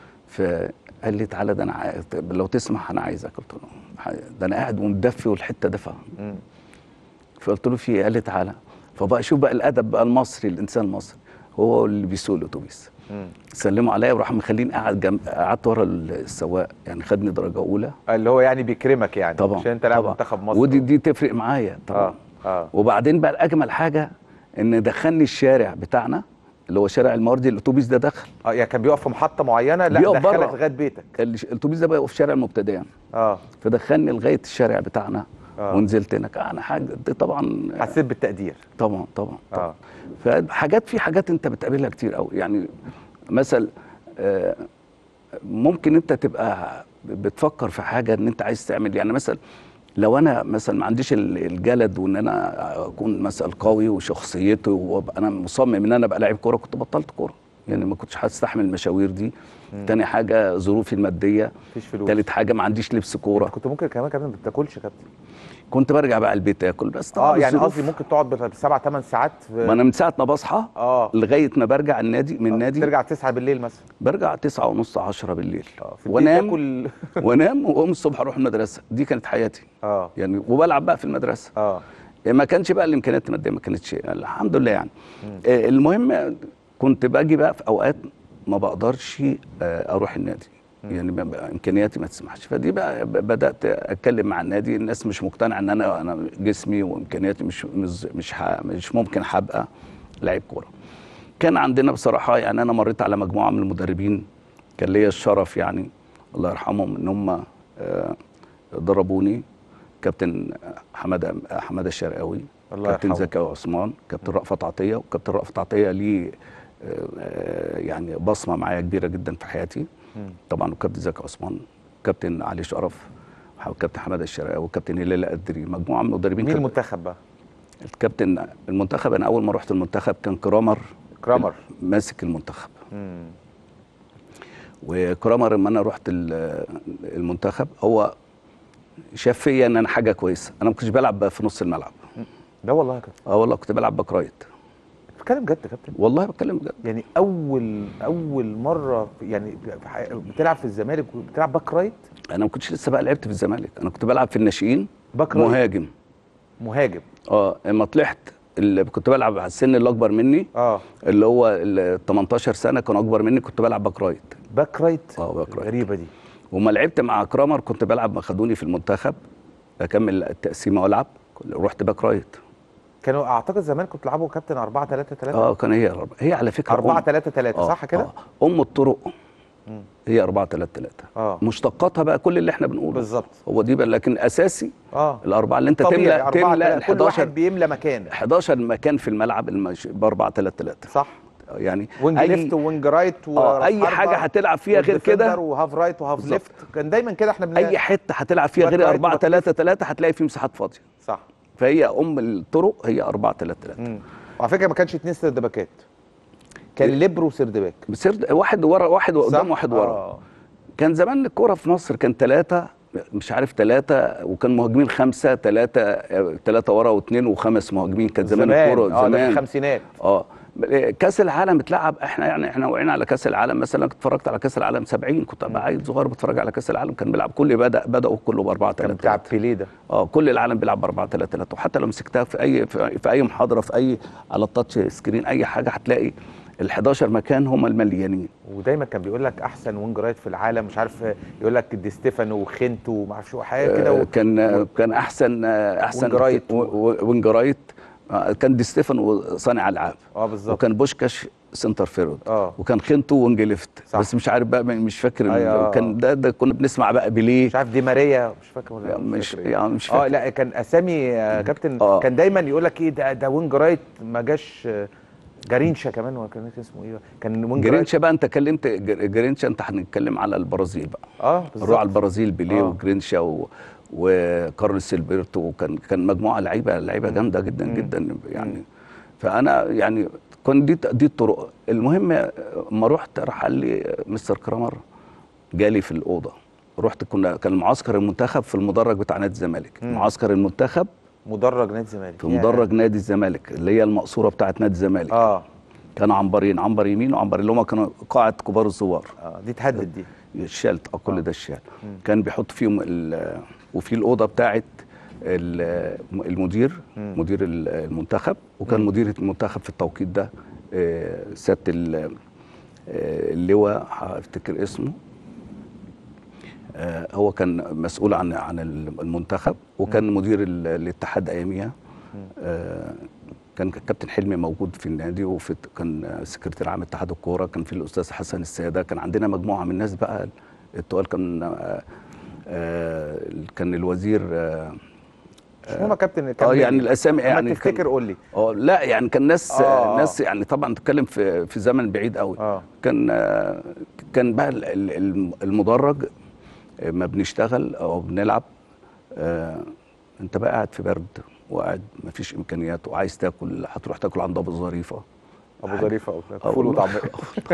Speaker 3: فقال لي تعالى ده انا عايز لو تسمح انا عايزك قلت له ح- ده انا قاعد ومدفي والحته دافئه
Speaker 2: مم.
Speaker 3: فقلت له في ايه؟ قال لي تعالى فبقى شوف بقى الادب بقى المصري الانسان المصري هو اللي بيسوق الاتوبيس
Speaker 2: مم.
Speaker 3: سلموا عليا وراح مخليني قاعد جنب قعدت ورا السواق يعني خدني درجه اولى
Speaker 2: اللي هو يعني بيكرمك يعني
Speaker 3: طبعا
Speaker 2: عشان انت لاعب
Speaker 3: طبعا.
Speaker 2: منتخب مصر
Speaker 3: ودي دي تفرق معايا طبعا
Speaker 2: اه اه
Speaker 3: وبعدين بقى الاجمل حاجه ان دخلني الشارع بتاعنا اللي هو شارع المواردي الاتوبيس ده دخل
Speaker 2: اه يعني كان بيقف في محطه معينه لا
Speaker 3: بيقف
Speaker 2: دخلك
Speaker 3: بره.
Speaker 2: لغايه بيتك
Speaker 3: الش- الاتوبيس ده بقى يقف في شارع المبتدئين
Speaker 2: اه
Speaker 3: فدخلني لغايه الشارع بتاعنا
Speaker 2: آه.
Speaker 3: ونزلت هناك انا حاجه دي طبعا
Speaker 2: حسيت بالتقدير
Speaker 3: طبعا طبعا طبعا
Speaker 2: اه
Speaker 3: فحاجات في حاجات انت بتقابلها كتير قوي يعني مثل آه، ممكن انت تبقى بتفكر في حاجه ان انت عايز تعمل يعني مثلا لو انا مثلا ما عنديش ال- الجلد وان انا اكون مثلا قوي وشخصيتي وابقى انا مصمم ان انا ابقى لاعب كوره كنت بطلت كوره يعني ما كنتش هستحمل المشاوير دي تاني حاجه ظروفي الماديه
Speaker 2: مفيش فلوس
Speaker 3: تالت حاجه ما عنديش لبس كوره
Speaker 2: كنت ممكن كمان كمان ما بتاكلش يا كابتن
Speaker 3: كنت برجع بقى البيت اكل بس طبعا
Speaker 2: اه يعني
Speaker 3: الظروف-
Speaker 2: قصدي ممكن تقعد بسبع ثمان ساعات في
Speaker 3: ما انا من ساعه ما بصحى
Speaker 2: اه
Speaker 3: لغايه ما برجع النادي من النادي
Speaker 2: ترجع 9 بالليل مثلا
Speaker 3: برجع تسعة ونص عشرة بالليل
Speaker 2: اه في البيت
Speaker 3: وانام
Speaker 2: تاكل
Speaker 3: وانام واقوم الصبح اروح المدرسه دي كانت حياتي
Speaker 2: اه
Speaker 3: يعني وبلعب بقى في المدرسه
Speaker 2: اه
Speaker 3: ما كانش بقى الامكانيات الماديه ما كانتش الحمد لله يعني آه، المهم كنت باجي بقى في اوقات ما بقدرش آه، اروح النادي يعني ما- ما- امكانياتي ما تسمحش فدي بقى ب- بدات اتكلم مع النادي الناس مش مقتنعه ان انا انا جسمي وامكانياتي مش مش مش, ح- مش ممكن هبقى لعيب كوره كان عندنا بصراحه يعني انا مريت على مجموعه من المدربين كان ليا الشرف يعني الله يرحمهم ان هم آه، دربوني كابتن حماده حماده الشرقاوي
Speaker 2: الله
Speaker 3: كابتن
Speaker 2: يرحمه.
Speaker 3: زكي عثمان كابتن رأفت عطيه وكابتن رأفت عطيه ليه آه، آه، يعني بصمه معايا كبيره جدا في حياتي
Speaker 2: مم.
Speaker 3: طبعا وكابتن زكي عثمان كابتن علي شرف وكابتن حماده الشرقاوي وكابتن هلال القدري مجموعه من المدربين
Speaker 2: مين
Speaker 3: كان-
Speaker 2: المنتخب بقى؟
Speaker 3: الكابتن المنتخب انا اول ما رحت المنتخب كان كرامر
Speaker 2: كرامر
Speaker 3: ماسك المنتخب
Speaker 2: مم.
Speaker 3: وكرامر لما انا رحت ال- المنتخب هو شاف فيا ان انا حاجه كويسه انا ما كنتش بلعب في نص الملعب
Speaker 2: ده والله يا كابتن
Speaker 3: اه والله كنت بلعب باك رايت
Speaker 2: بتتكلم جد يا كابتن
Speaker 3: والله بتكلم بجد
Speaker 2: يعني اول اول مره في- يعني في حي- بتلعب في الزمالك بتلعب باك رايت
Speaker 3: انا ما كنتش لسه بقى لعبت في الزمالك انا كنت بلعب في الناشئين
Speaker 2: باك رايت
Speaker 3: مهاجم
Speaker 2: مهاجم
Speaker 3: اه اما طلعت اللي كنت بلعب على السن اللي اكبر مني
Speaker 2: اه
Speaker 3: اللي هو ال 18 سنه كانوا اكبر مني كنت بلعب باك رايت
Speaker 2: باك رايت
Speaker 3: اه باك رايت
Speaker 2: غريبه دي
Speaker 3: وما لعبت مع كرامر كنت بلعب ما خدوني في المنتخب اكمل التقسيمه والعب رحت باك رايت
Speaker 2: كانوا اعتقد زمان كنت بتلعبوا كابتن 4 3 3
Speaker 3: اه كان هي أربعة. هي على فكره
Speaker 2: 4
Speaker 3: أم-
Speaker 2: 3 3
Speaker 3: آه،
Speaker 2: صح كده؟
Speaker 3: آه. ام الطرق
Speaker 2: مم.
Speaker 3: هي 4 3 3
Speaker 2: اه
Speaker 3: مشتقاتها بقى كل اللي احنا بنقوله
Speaker 2: بالظبط
Speaker 3: هو دي بقى لكن اساسي
Speaker 2: اه
Speaker 3: الاربعه اللي انت
Speaker 2: طبيعي
Speaker 3: تملى
Speaker 2: 4
Speaker 3: تملى ال
Speaker 2: 3 كل واحد
Speaker 3: 11
Speaker 2: بيملى مكان
Speaker 3: 11 مكان في الملعب المش... ب 4 3 3
Speaker 2: صح
Speaker 3: يعني
Speaker 2: وينج
Speaker 3: أي-
Speaker 2: ليفت ووينج رايت
Speaker 3: آه، اي حاجه هتلعب فيها غير كده
Speaker 2: وهاف رايت وهاف
Speaker 3: بالظبط.
Speaker 2: ليفت كان دايما كده احنا بن...
Speaker 3: اي حته هتلعب فيها
Speaker 2: باك
Speaker 3: غير
Speaker 2: رايت
Speaker 3: 4
Speaker 2: وباك
Speaker 3: 3 3 هتلاقي في مساحات فاضيه
Speaker 2: صح
Speaker 3: فهي ام الطرق هي 4 3 3
Speaker 2: امم وعلى فكره ما كانش اتنين سرد باكات كان ليبرو وسرد باك
Speaker 3: بسرد واحد ورا واحد
Speaker 2: صح؟
Speaker 3: قدام واحد ورا
Speaker 2: آه.
Speaker 3: كان زمان الكوره في مصر كان ثلاثه مش عارف ثلاثه وكان مهاجمين خمسه ثلاثه ثلاثه ورا واثنين وخمس مهاجمين كانت زمان, الكوره
Speaker 2: اه ده في
Speaker 3: زمان
Speaker 2: الخمسينات
Speaker 3: اه كاس العالم اتلعب احنا يعني احنا وقعنا على كاس العالم مثلا كنت اتفرجت على كاس العالم 70 كنت ابقى عيل صغير بتفرج على كاس العالم كان بيلعب كل بدا بداوا كله ب 4
Speaker 2: كان
Speaker 3: 3
Speaker 2: بتاع بيليه ده
Speaker 3: اه كل العالم بيلعب ب 4 3 3 وحتى لو مسكتها في اي في, في اي محاضره في اي على التاتش سكرين اي حاجه هتلاقي ال 11 مكان هم المليانين
Speaker 2: ودايما كان بيقول لك احسن وينج رايت في العالم مش عارف يقول لك دي ستيفانو وخنتو وما اعرفش شو حاجه كده
Speaker 3: آه،
Speaker 2: و...
Speaker 3: كان كان احسن آه، احسن
Speaker 2: وينج رايت.
Speaker 3: و- و- وينج رايت آه، كان دي ستيفن صانع العاب
Speaker 2: اه بالظبط
Speaker 3: وكان بوشكاش سنتر فيرود
Speaker 2: اه
Speaker 3: وكان خنته وانجلفت
Speaker 2: صح.
Speaker 3: بس مش عارف بقى مش فاكر ال-
Speaker 2: أيوة.
Speaker 3: كان ده ده كنا بنسمع بقى بليه
Speaker 2: مش عارف دي ماريا مش فاكر ولا
Speaker 3: مش
Speaker 2: فاكر إيه.
Speaker 3: يعني مش
Speaker 2: اه
Speaker 3: فاكر
Speaker 2: لا كان اسامي آه، كابتن
Speaker 3: آه.
Speaker 2: كان دايما يقول لك ايه ده ده وينج رايت ما جاش آه، جارينشا كمان ولا كان اسمه ايه كان وينج رايت
Speaker 3: جرينشا بقى انت كلمت جر- جرينشا انت هنتكلم على البرازيل بقى
Speaker 2: اه
Speaker 3: نروح على
Speaker 2: بالظبط
Speaker 3: البرازيل بيليه
Speaker 2: آه.
Speaker 3: وجرينشا و... وكارلوس البرتو وكان كان مجموعه لعيبه لعيبه جامده جدا
Speaker 2: مم.
Speaker 3: جدا يعني فانا يعني كان دي دي الطرق المهم اما رحت راح قال لي مستر كرامر جالي في الاوضه رحت كنا كان معسكر المنتخب في المدرج بتاع نادي الزمالك
Speaker 2: مم.
Speaker 3: معسكر المنتخب
Speaker 2: مدرج نادي الزمالك
Speaker 3: في
Speaker 2: ياه.
Speaker 3: مدرج نادي الزمالك اللي هي المقصوره بتاعت نادي الزمالك
Speaker 2: اه
Speaker 3: كانوا عنبرين عنبر يمين وعنبر اللي هم كانوا قاعه كبار الزوار
Speaker 2: اه دي اتهدد دي
Speaker 3: الشال اه كل
Speaker 2: آه.
Speaker 3: ده الشال
Speaker 2: مم.
Speaker 3: كان بيحط فيهم ال- وفي الاوضه بتاعت ال- المدير
Speaker 2: مم.
Speaker 3: مدير ال- المنتخب وكان
Speaker 2: مم.
Speaker 3: مدير المنتخب في التوقيت ده آه، سياده ال- آه، اللواء هفتكر اسمه آه، هو كان مسؤول عن عن المنتخب وكان مدير ال- الاتحاد اياميها آه، كان كابتن حلمي موجود في النادي وفي كان سكرتير عام اتحاد الكوره كان في الاستاذ حسن الساده كان عندنا مجموعه من الناس بقى التقال كان آه، آه، كان الوزير آه،
Speaker 2: مش مهم يا كابتن
Speaker 3: اه
Speaker 2: كمل.
Speaker 3: يعني الاسامي
Speaker 2: لما
Speaker 3: يعني
Speaker 2: تفتكر
Speaker 3: كان-
Speaker 2: قول لي
Speaker 3: اه لا يعني كان ناس
Speaker 2: آه، آه.
Speaker 3: ناس يعني طبعا تتكلم في في زمن بعيد قوي
Speaker 2: اه
Speaker 3: كان آه، كان بقى ال- ال- الم- المدرج آه، ما بنشتغل او بنلعب آه، انت بقى قاعد في برد وقاعد ما فيش امكانيات وعايز تاكل هتروح تاكل عند ابو ظريفه
Speaker 2: ابو ظريفه او
Speaker 3: آه
Speaker 2: فول
Speaker 3: والله.
Speaker 2: وطعميه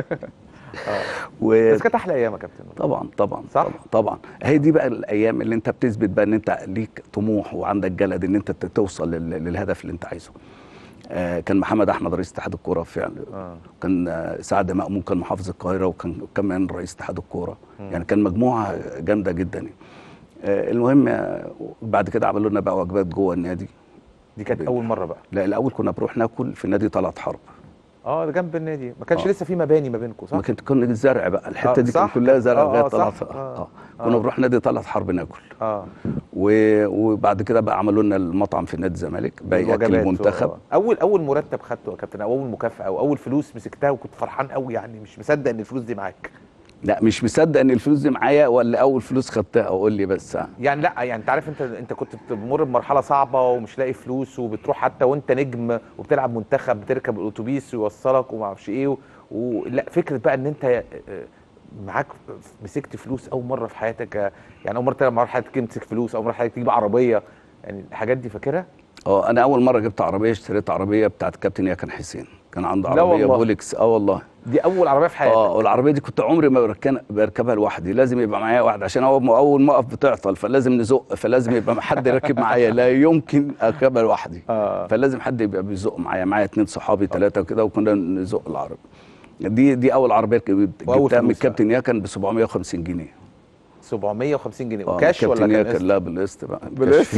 Speaker 2: اه
Speaker 3: و...
Speaker 2: بس كانت احلى ايام يا كابتن
Speaker 3: طبعا طبعا
Speaker 2: صح؟
Speaker 3: طبعا, طبعا هي دي بقى الايام اللي انت بتثبت بقى ان انت ليك طموح وعندك جلد ان انت ت- توصل لل- للهدف اللي انت عايزه آه كان محمد احمد رئيس اتحاد الكوره فعلا
Speaker 2: اه
Speaker 3: كان آه، سعد مأمون كان محافظ القاهره وكان كمان رئيس اتحاد الكوره
Speaker 2: مم.
Speaker 3: يعني كان مجموعه جامده جدا يعني. آه المهم آه، بعد كده عملوا لنا بقى وجبات جوه النادي
Speaker 2: دي كانت اول مره بقى
Speaker 3: لا الاول كنا بنروح ناكل في نادي طلعت حرب
Speaker 2: اه ده جنب النادي ما كانش
Speaker 3: آه.
Speaker 2: لسه في مباني ما بينكم صح
Speaker 3: ما كنت كنا زرع بقى الحته
Speaker 2: آه،
Speaker 3: دي كان
Speaker 2: صح.
Speaker 3: كلها زرع
Speaker 2: آه،
Speaker 3: لغايه
Speaker 2: آه،
Speaker 3: طلعت
Speaker 2: صح.
Speaker 3: اه,
Speaker 2: آه.
Speaker 3: آه. كنا
Speaker 2: آه.
Speaker 3: بنروح نادي طلعت حرب ناكل
Speaker 2: اه
Speaker 3: و- وبعد كده بقى عملوا لنا المطعم في نادي الزمالك باقي اكل
Speaker 2: الوجبات
Speaker 3: المنتخب
Speaker 2: و- اول اول مرتب خدته يا كابتن او اول مكافاه او اول فلوس مسكتها وكنت فرحان قوي يعني مش مصدق ان الفلوس دي معاك
Speaker 3: لا مش مصدق ان الفلوس دي معايا ولا اول فلوس خدتها قول لي بس
Speaker 2: يعني لا يعني انت عارف انت انت كنت بتمر بمرحله صعبه ومش لاقي فلوس وبتروح حتى وانت نجم وبتلعب منتخب بتركب الاتوبيس ويوصلك وما اعرفش ايه و... ولا فكره بقى ان انت آه، معاك مسكت فلوس اول مره في حياتك آه، يعني اول مره تلعب مره في حياتك تمسك فلوس اول مره في حياتك تجيب عربيه يعني الحاجات دي فاكرها؟
Speaker 3: اه انا اول مره جبت عربيه اشتريت عربيه بتاعت كابتن ياكن حسين كان عنده
Speaker 2: لا
Speaker 3: عربيه
Speaker 2: والله.
Speaker 3: بولكس اه والله
Speaker 2: دي اول عربيه في حياتك
Speaker 3: اه والعربيه دي كنت عمري ما بركن بركبها لوحدي لازم يبقى معايا واحد عشان اول ما اول ما اقف بتعطل فلازم نزق فلازم يبقى حد راكب معايا لا يمكن اركبها لوحدي
Speaker 2: آه.
Speaker 3: فلازم حد يبقى بيزق معايا معايا اتنين صحابي ثلاثه كده وكنا نزق العربيه دي دي اول عربيه جبت-
Speaker 2: وأول
Speaker 3: جبتها من
Speaker 2: فلوس
Speaker 3: الكابتن ياكن ب 750 جنيه
Speaker 2: 750 جنيه
Speaker 3: آه،
Speaker 2: وكاش ولا
Speaker 3: الكابتن
Speaker 2: كان
Speaker 3: ياكن
Speaker 2: قسط؟
Speaker 3: لا بالقسط بقى
Speaker 2: بالقسط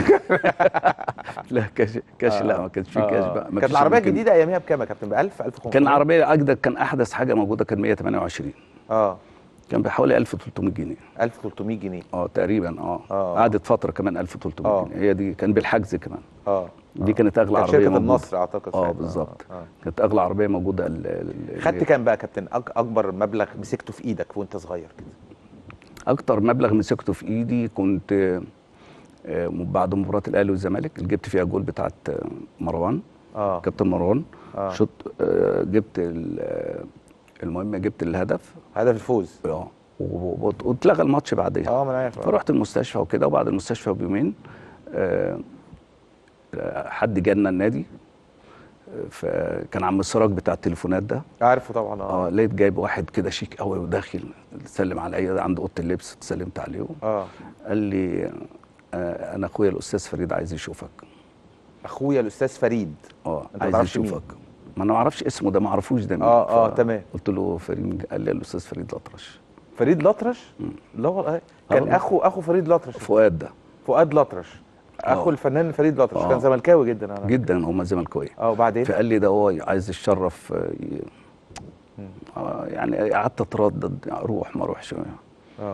Speaker 3: لا كاش كاش
Speaker 2: آه.
Speaker 3: لا ما كانش في كاش بقى ما
Speaker 2: كانت
Speaker 3: فيش
Speaker 2: العربيه
Speaker 3: أماكن.
Speaker 2: الجديده اياميها بكام يا كابتن ب 1000 1500
Speaker 3: كان العربيه اجدد كان احدث حاجه موجوده كان 128
Speaker 2: اه
Speaker 3: كان بحوالي 1300 جنيه
Speaker 2: 1300 جنيه
Speaker 3: اه تقريبا اه,
Speaker 2: آه.
Speaker 3: قعدت فتره كمان 1300
Speaker 2: آه.
Speaker 3: جنيه هي دي كان بالحجز كمان
Speaker 2: اه
Speaker 3: دي كانت اغلى
Speaker 2: كانت
Speaker 3: عربيه
Speaker 2: شركه
Speaker 3: موجودة.
Speaker 2: النصر اعتقد
Speaker 3: اه
Speaker 2: ساعتها.
Speaker 3: بالظبط
Speaker 2: آه.
Speaker 3: كانت اغلى عربيه موجوده ال- ال-
Speaker 2: خدت كام بقى يا كابتن أك- اكبر مبلغ مسكته في ايدك وانت صغير كده
Speaker 3: اكتر مبلغ مسكته في ايدي كنت آه، بعد مباراه الاهلي والزمالك اللي جبت فيها جول بتاعت آه، مروان
Speaker 2: اه
Speaker 3: كابتن مروان
Speaker 2: آه.
Speaker 3: شط آه، جبت ال- آه، المهم جبت الهدف
Speaker 2: هدف الفوز
Speaker 3: اه و- و- واتلغى الماتش بعديها
Speaker 2: اه ما انا عارف آه.
Speaker 3: فرحت المستشفى وكده وبعد المستشفى بيومين آه، آه، حد جالنا النادي آه، فكان عم السراج بتاع التليفونات ده
Speaker 2: عارفه طبعا
Speaker 3: اه
Speaker 2: اه
Speaker 3: لقيت جايب واحد كده شيك قوي وداخل سلم عليا عند اوضه اللبس سلمت عليه
Speaker 2: اه
Speaker 3: قال لي آه، انا اخويا الاستاذ فريد عايز يشوفك
Speaker 2: اخويا الاستاذ فريد
Speaker 3: اه
Speaker 2: أنت ما
Speaker 3: عايز
Speaker 2: تعرفش مين؟
Speaker 3: يشوفك ما انا ما اعرفش اسمه ده ما اعرفوش ده مين
Speaker 2: آه، آه،
Speaker 3: ف-
Speaker 2: تمام.
Speaker 3: قلت له فريد مين؟ قال لي الاستاذ فريد الاطرش
Speaker 2: فريد الأطرش لا والله كان
Speaker 3: والله.
Speaker 2: اخو اخو فريد الأطرش
Speaker 3: فؤاد ده
Speaker 2: فؤاد الأطرش اخو
Speaker 3: آه.
Speaker 2: الفنان فريد الأطرش
Speaker 3: آه.
Speaker 2: كان زملكاوي جدا انا
Speaker 3: جدا هم زملكاويه
Speaker 2: اه وبعدين
Speaker 3: فقال لي ده هو عايز يتشرف آه، ي- آه، يعني قعدت اتردد اروح ما اروحش
Speaker 2: اه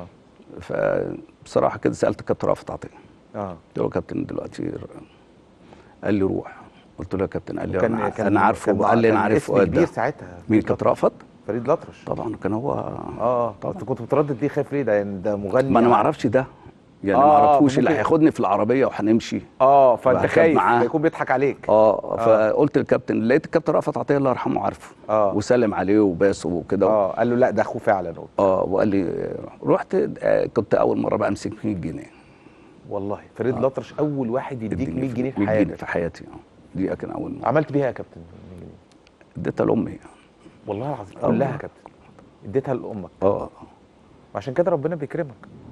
Speaker 3: فبصراحه كده سالت كابتن رافت عطيه
Speaker 2: اه
Speaker 3: قلت له يا كابتن دلوقتي ر- قال لي روح قلت له يا كابتن قال لي
Speaker 2: كان
Speaker 3: انا,
Speaker 2: كان
Speaker 3: أنا عارفه
Speaker 2: كان
Speaker 3: قال لي انا
Speaker 2: كان
Speaker 3: عارف
Speaker 2: اسم
Speaker 3: فؤاد
Speaker 2: كبير
Speaker 3: ده
Speaker 2: ساعتها
Speaker 3: مين كابتن رأفت
Speaker 2: فريد الأطرش
Speaker 3: طبعا كان هو
Speaker 2: اه
Speaker 3: طبعا.
Speaker 2: طبعا كنت متردد ليه خايف ليه ده يعني ده مغني
Speaker 3: ما انا ما
Speaker 2: يعني.
Speaker 3: اعرفش ده يعني
Speaker 2: آه،
Speaker 3: ما اعرفوش اللي
Speaker 2: ممكن-
Speaker 3: هياخدني في العربيه وهنمشي
Speaker 2: اه فانت
Speaker 3: وهركب
Speaker 2: خايف
Speaker 3: معاه.
Speaker 2: يكون بيضحك عليك
Speaker 3: اه فقلت للكابتن لقيت الكابتن رأفت عطيه الله يرحمه عارفه
Speaker 2: آه.
Speaker 3: وسلم عليه وباسه وكده
Speaker 2: اه قال له لا ده اخوه فعلا
Speaker 3: اه وقال لي رحت آه، كنت اول مره بقى امسك 100 جنيه
Speaker 2: والله فريد الأطرش اول واحد يديك 100 جنيه في
Speaker 3: 100 جنيه
Speaker 2: حياتك
Speaker 3: في حياتي اه دي كان اول مره
Speaker 2: عملت بيها يا كابتن 100 جنيه
Speaker 3: اديتها لامي
Speaker 2: والله العظيم
Speaker 3: آه.
Speaker 2: كلها يا كابتن اديتها لامك
Speaker 3: اه
Speaker 2: وعشان كده ربنا بيكرمك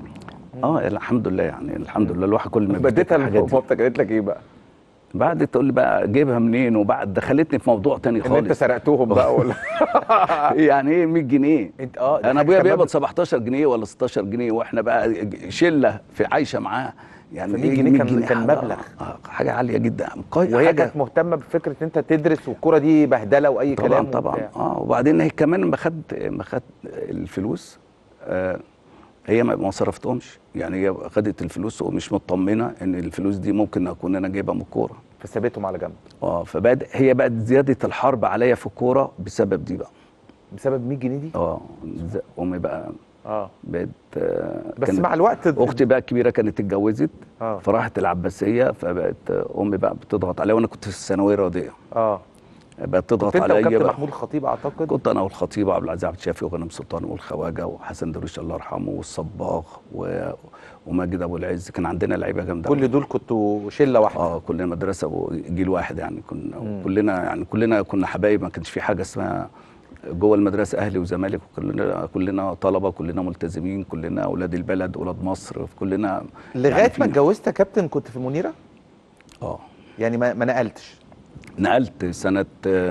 Speaker 3: اه الحمد لله يعني الحمد لله الواحد كل ما
Speaker 2: اديتها
Speaker 3: بيفتكر الحاجات دي
Speaker 2: لمامتك قالت لك ايه بقى؟
Speaker 3: بعد تقول لي بقى جايبها منين وبعد دخلتني في موضوع تاني
Speaker 2: ان انت
Speaker 3: خالص
Speaker 2: سرقتهم بقى ولا
Speaker 3: يعني ايه 100 جنيه
Speaker 2: انت اه دي
Speaker 3: انا
Speaker 2: حاجة
Speaker 3: ابويا
Speaker 2: كمان
Speaker 3: بيقبض 17 جنيه ولا 16 جنيه واحنا بقى شله في عايشه معاه يعني
Speaker 2: ف100
Speaker 3: إيه
Speaker 2: جنيه كان- كان
Speaker 3: حاجة-
Speaker 2: مبلغ.
Speaker 3: آه حاجه عاليه جدا قوي-
Speaker 2: وهي
Speaker 3: حاجة
Speaker 2: كانت مهتمه بفكره ان انت تدرس والكوره دي بهدله واي
Speaker 3: طبعا
Speaker 2: كلام
Speaker 3: طبعا
Speaker 2: وبتاع.
Speaker 3: اه وبعدين هي كمان ما خد ما خد الفلوس آه هي ما ما صرفتهمش يعني هي خدت الفلوس ومش مطمنه ان الفلوس دي ممكن اكون انا جايبها من الكوره
Speaker 2: فسابتهم على جنب
Speaker 3: اه فبعد هي بقت زياده الحرب عليا في الكوره بسبب دي بقى
Speaker 2: بسبب 100 جنيه دي
Speaker 3: اه ز- امي بقى
Speaker 2: اه
Speaker 3: بقت آه
Speaker 2: بس
Speaker 3: كانت-
Speaker 2: مع الوقت
Speaker 3: اختي بقى الكبيره كانت اتجوزت
Speaker 2: اه
Speaker 3: فراحت العباسيه فبقت امي بقى بتضغط عليا وانا كنت في الثانويه الرياضيه
Speaker 2: اه
Speaker 3: بقت تضغط
Speaker 2: كنت انت
Speaker 3: عليا
Speaker 2: وكابتن
Speaker 3: بقى
Speaker 2: محمود الخطيب اعتقد
Speaker 3: كنت انا والخطيب عبد العزيز عبد الشافي وغنم سلطان والخواجه وحسن درويش الله يرحمه والصباغ و... وماجد ابو العز كان عندنا لعيبه جامده
Speaker 2: كل دول كنتوا شله واحده
Speaker 3: اه كلنا مدرسه وجيل واحد يعني كنا
Speaker 2: مم.
Speaker 3: كلنا يعني كلنا كنا حبايب ما كانش في حاجه اسمها جوه المدرسه اهلي وزمالك وكلنا كلنا طلبه كلنا ملتزمين كلنا اولاد البلد اولاد مصر كلنا
Speaker 2: لغايه
Speaker 3: يعني
Speaker 2: ما
Speaker 3: في-
Speaker 2: اتجوزت يا كابتن كنت في المنيره
Speaker 3: اه
Speaker 2: يعني ما, ما نقلتش
Speaker 3: نقلت سنه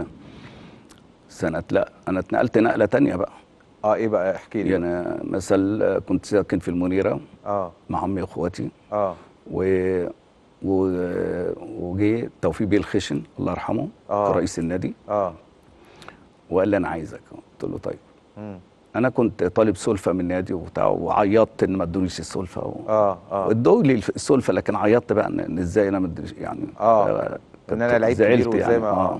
Speaker 3: سنه لا انا اتنقلت نقله تانية بقى
Speaker 2: اه ايه بقى احكي لي
Speaker 3: يعني مثلا كنت ساكن في المنيره
Speaker 2: اه
Speaker 3: مع امي واخواتي
Speaker 2: اه
Speaker 3: و و وجه توفيق بيه الخشن الله يرحمه
Speaker 2: آه.
Speaker 3: رئيس النادي
Speaker 2: اه
Speaker 3: وقال لي انا عايزك قلت له طيب
Speaker 2: مم.
Speaker 3: انا كنت طالب سلفه من النادي وبتاع وعيطت ان ما ادونيش السلفه و...
Speaker 2: اه اه
Speaker 3: ادوا لي السلفه لكن عيطت بقى ان إن ازاي انا ما ادريش يعني
Speaker 2: آه. إن أنا لعيب كبير
Speaker 3: زعلت
Speaker 2: وإزاي
Speaker 3: يعني
Speaker 2: ما-
Speaker 3: اه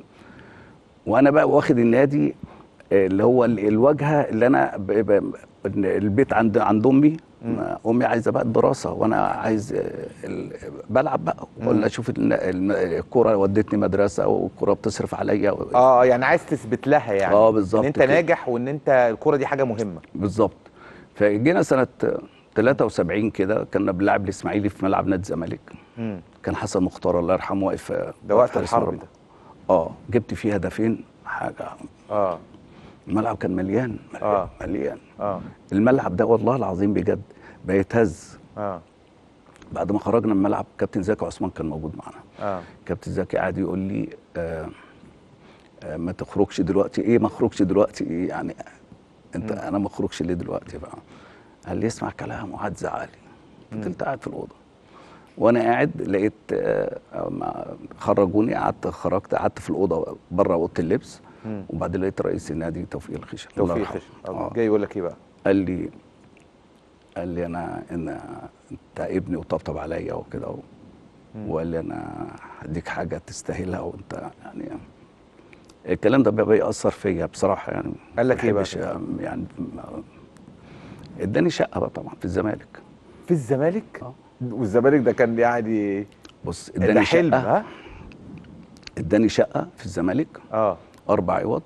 Speaker 3: وانا بقى واخد النادي اللي هو ال- الواجهه اللي انا ب... ب... إن البيت عند عند امي ما- امي عايزه بقى الدراسه وانا عايز آه، ال- بلعب بقى ولا اشوف الن- الن- الكوره ودتني مدرسه والكوره بتصرف عليا و...
Speaker 2: اه يعني عايز تثبت لها يعني
Speaker 3: آه، بالظبط
Speaker 2: ان انت
Speaker 3: كده.
Speaker 2: ناجح وان انت الكوره دي حاجه مهمه
Speaker 3: بالظبط فجينا سنه 73 كده كنا بنلعب الاسماعيلي في ملعب نادي الزمالك
Speaker 2: مم.
Speaker 3: كان حسن مختار الله يرحمه واقف
Speaker 2: ده
Speaker 3: واقف
Speaker 2: وقت
Speaker 3: حارس
Speaker 2: الحرب
Speaker 3: مرمى.
Speaker 2: ده
Speaker 3: اه جبت فيه هدفين حاجه
Speaker 2: اه
Speaker 3: الملعب كان مليان مليان,
Speaker 2: آه.
Speaker 3: مليان.
Speaker 2: اه
Speaker 3: الملعب ده والله العظيم بجد بيتهز
Speaker 2: اه
Speaker 3: بعد ما خرجنا من الملعب كابتن زكي عثمان كان موجود معانا
Speaker 2: اه
Speaker 3: كابتن زكي قعد يقول لي آه آه ما تخرجش دلوقتي ايه ما اخرجش دلوقتي ايه يعني انت انا ما اخرجش ليه دلوقتي بقى قال لي اسمع كلام وقعد زعلي فضلت قاعد في الاوضه وانا قاعد لقيت آه ما خرجوني قعدت خرجت قعدت في الاوضه بره اوضه اللبس
Speaker 2: مم.
Speaker 3: وبعدين لقيت رئيس النادي توفيق الخشن الله
Speaker 2: توفيق
Speaker 3: يرحمه.
Speaker 2: خشن
Speaker 3: آه.
Speaker 2: آه. جاي يقول لك ايه بقى
Speaker 3: قال لي قال لي انا ان انت ابني وطبطب عليا وكده و- وقال لي انا هديك حاجه تستاهلها وانت يعني الكلام ده بقى بيأثر فيا بصراحه يعني
Speaker 2: قال لك إيه بقى
Speaker 3: بحبش يعني ما- اداني شقه بقى طبعا في الزمالك
Speaker 2: في الزمالك
Speaker 3: آه.
Speaker 2: والزمالك ده كان يعني
Speaker 3: بص
Speaker 2: ده
Speaker 3: اداني
Speaker 2: حلم
Speaker 3: شقه
Speaker 2: ها
Speaker 3: اداني شقه في الزمالك
Speaker 2: اه
Speaker 3: اربع عوض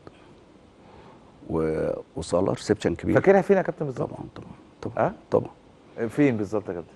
Speaker 3: و... وصاله ريسبشن كبير
Speaker 2: فاكرها فين يا كابتن بالظبط
Speaker 3: طبعا طبعا طبعا
Speaker 2: أه؟
Speaker 3: طبعا
Speaker 2: فين بالظبط يا كابتن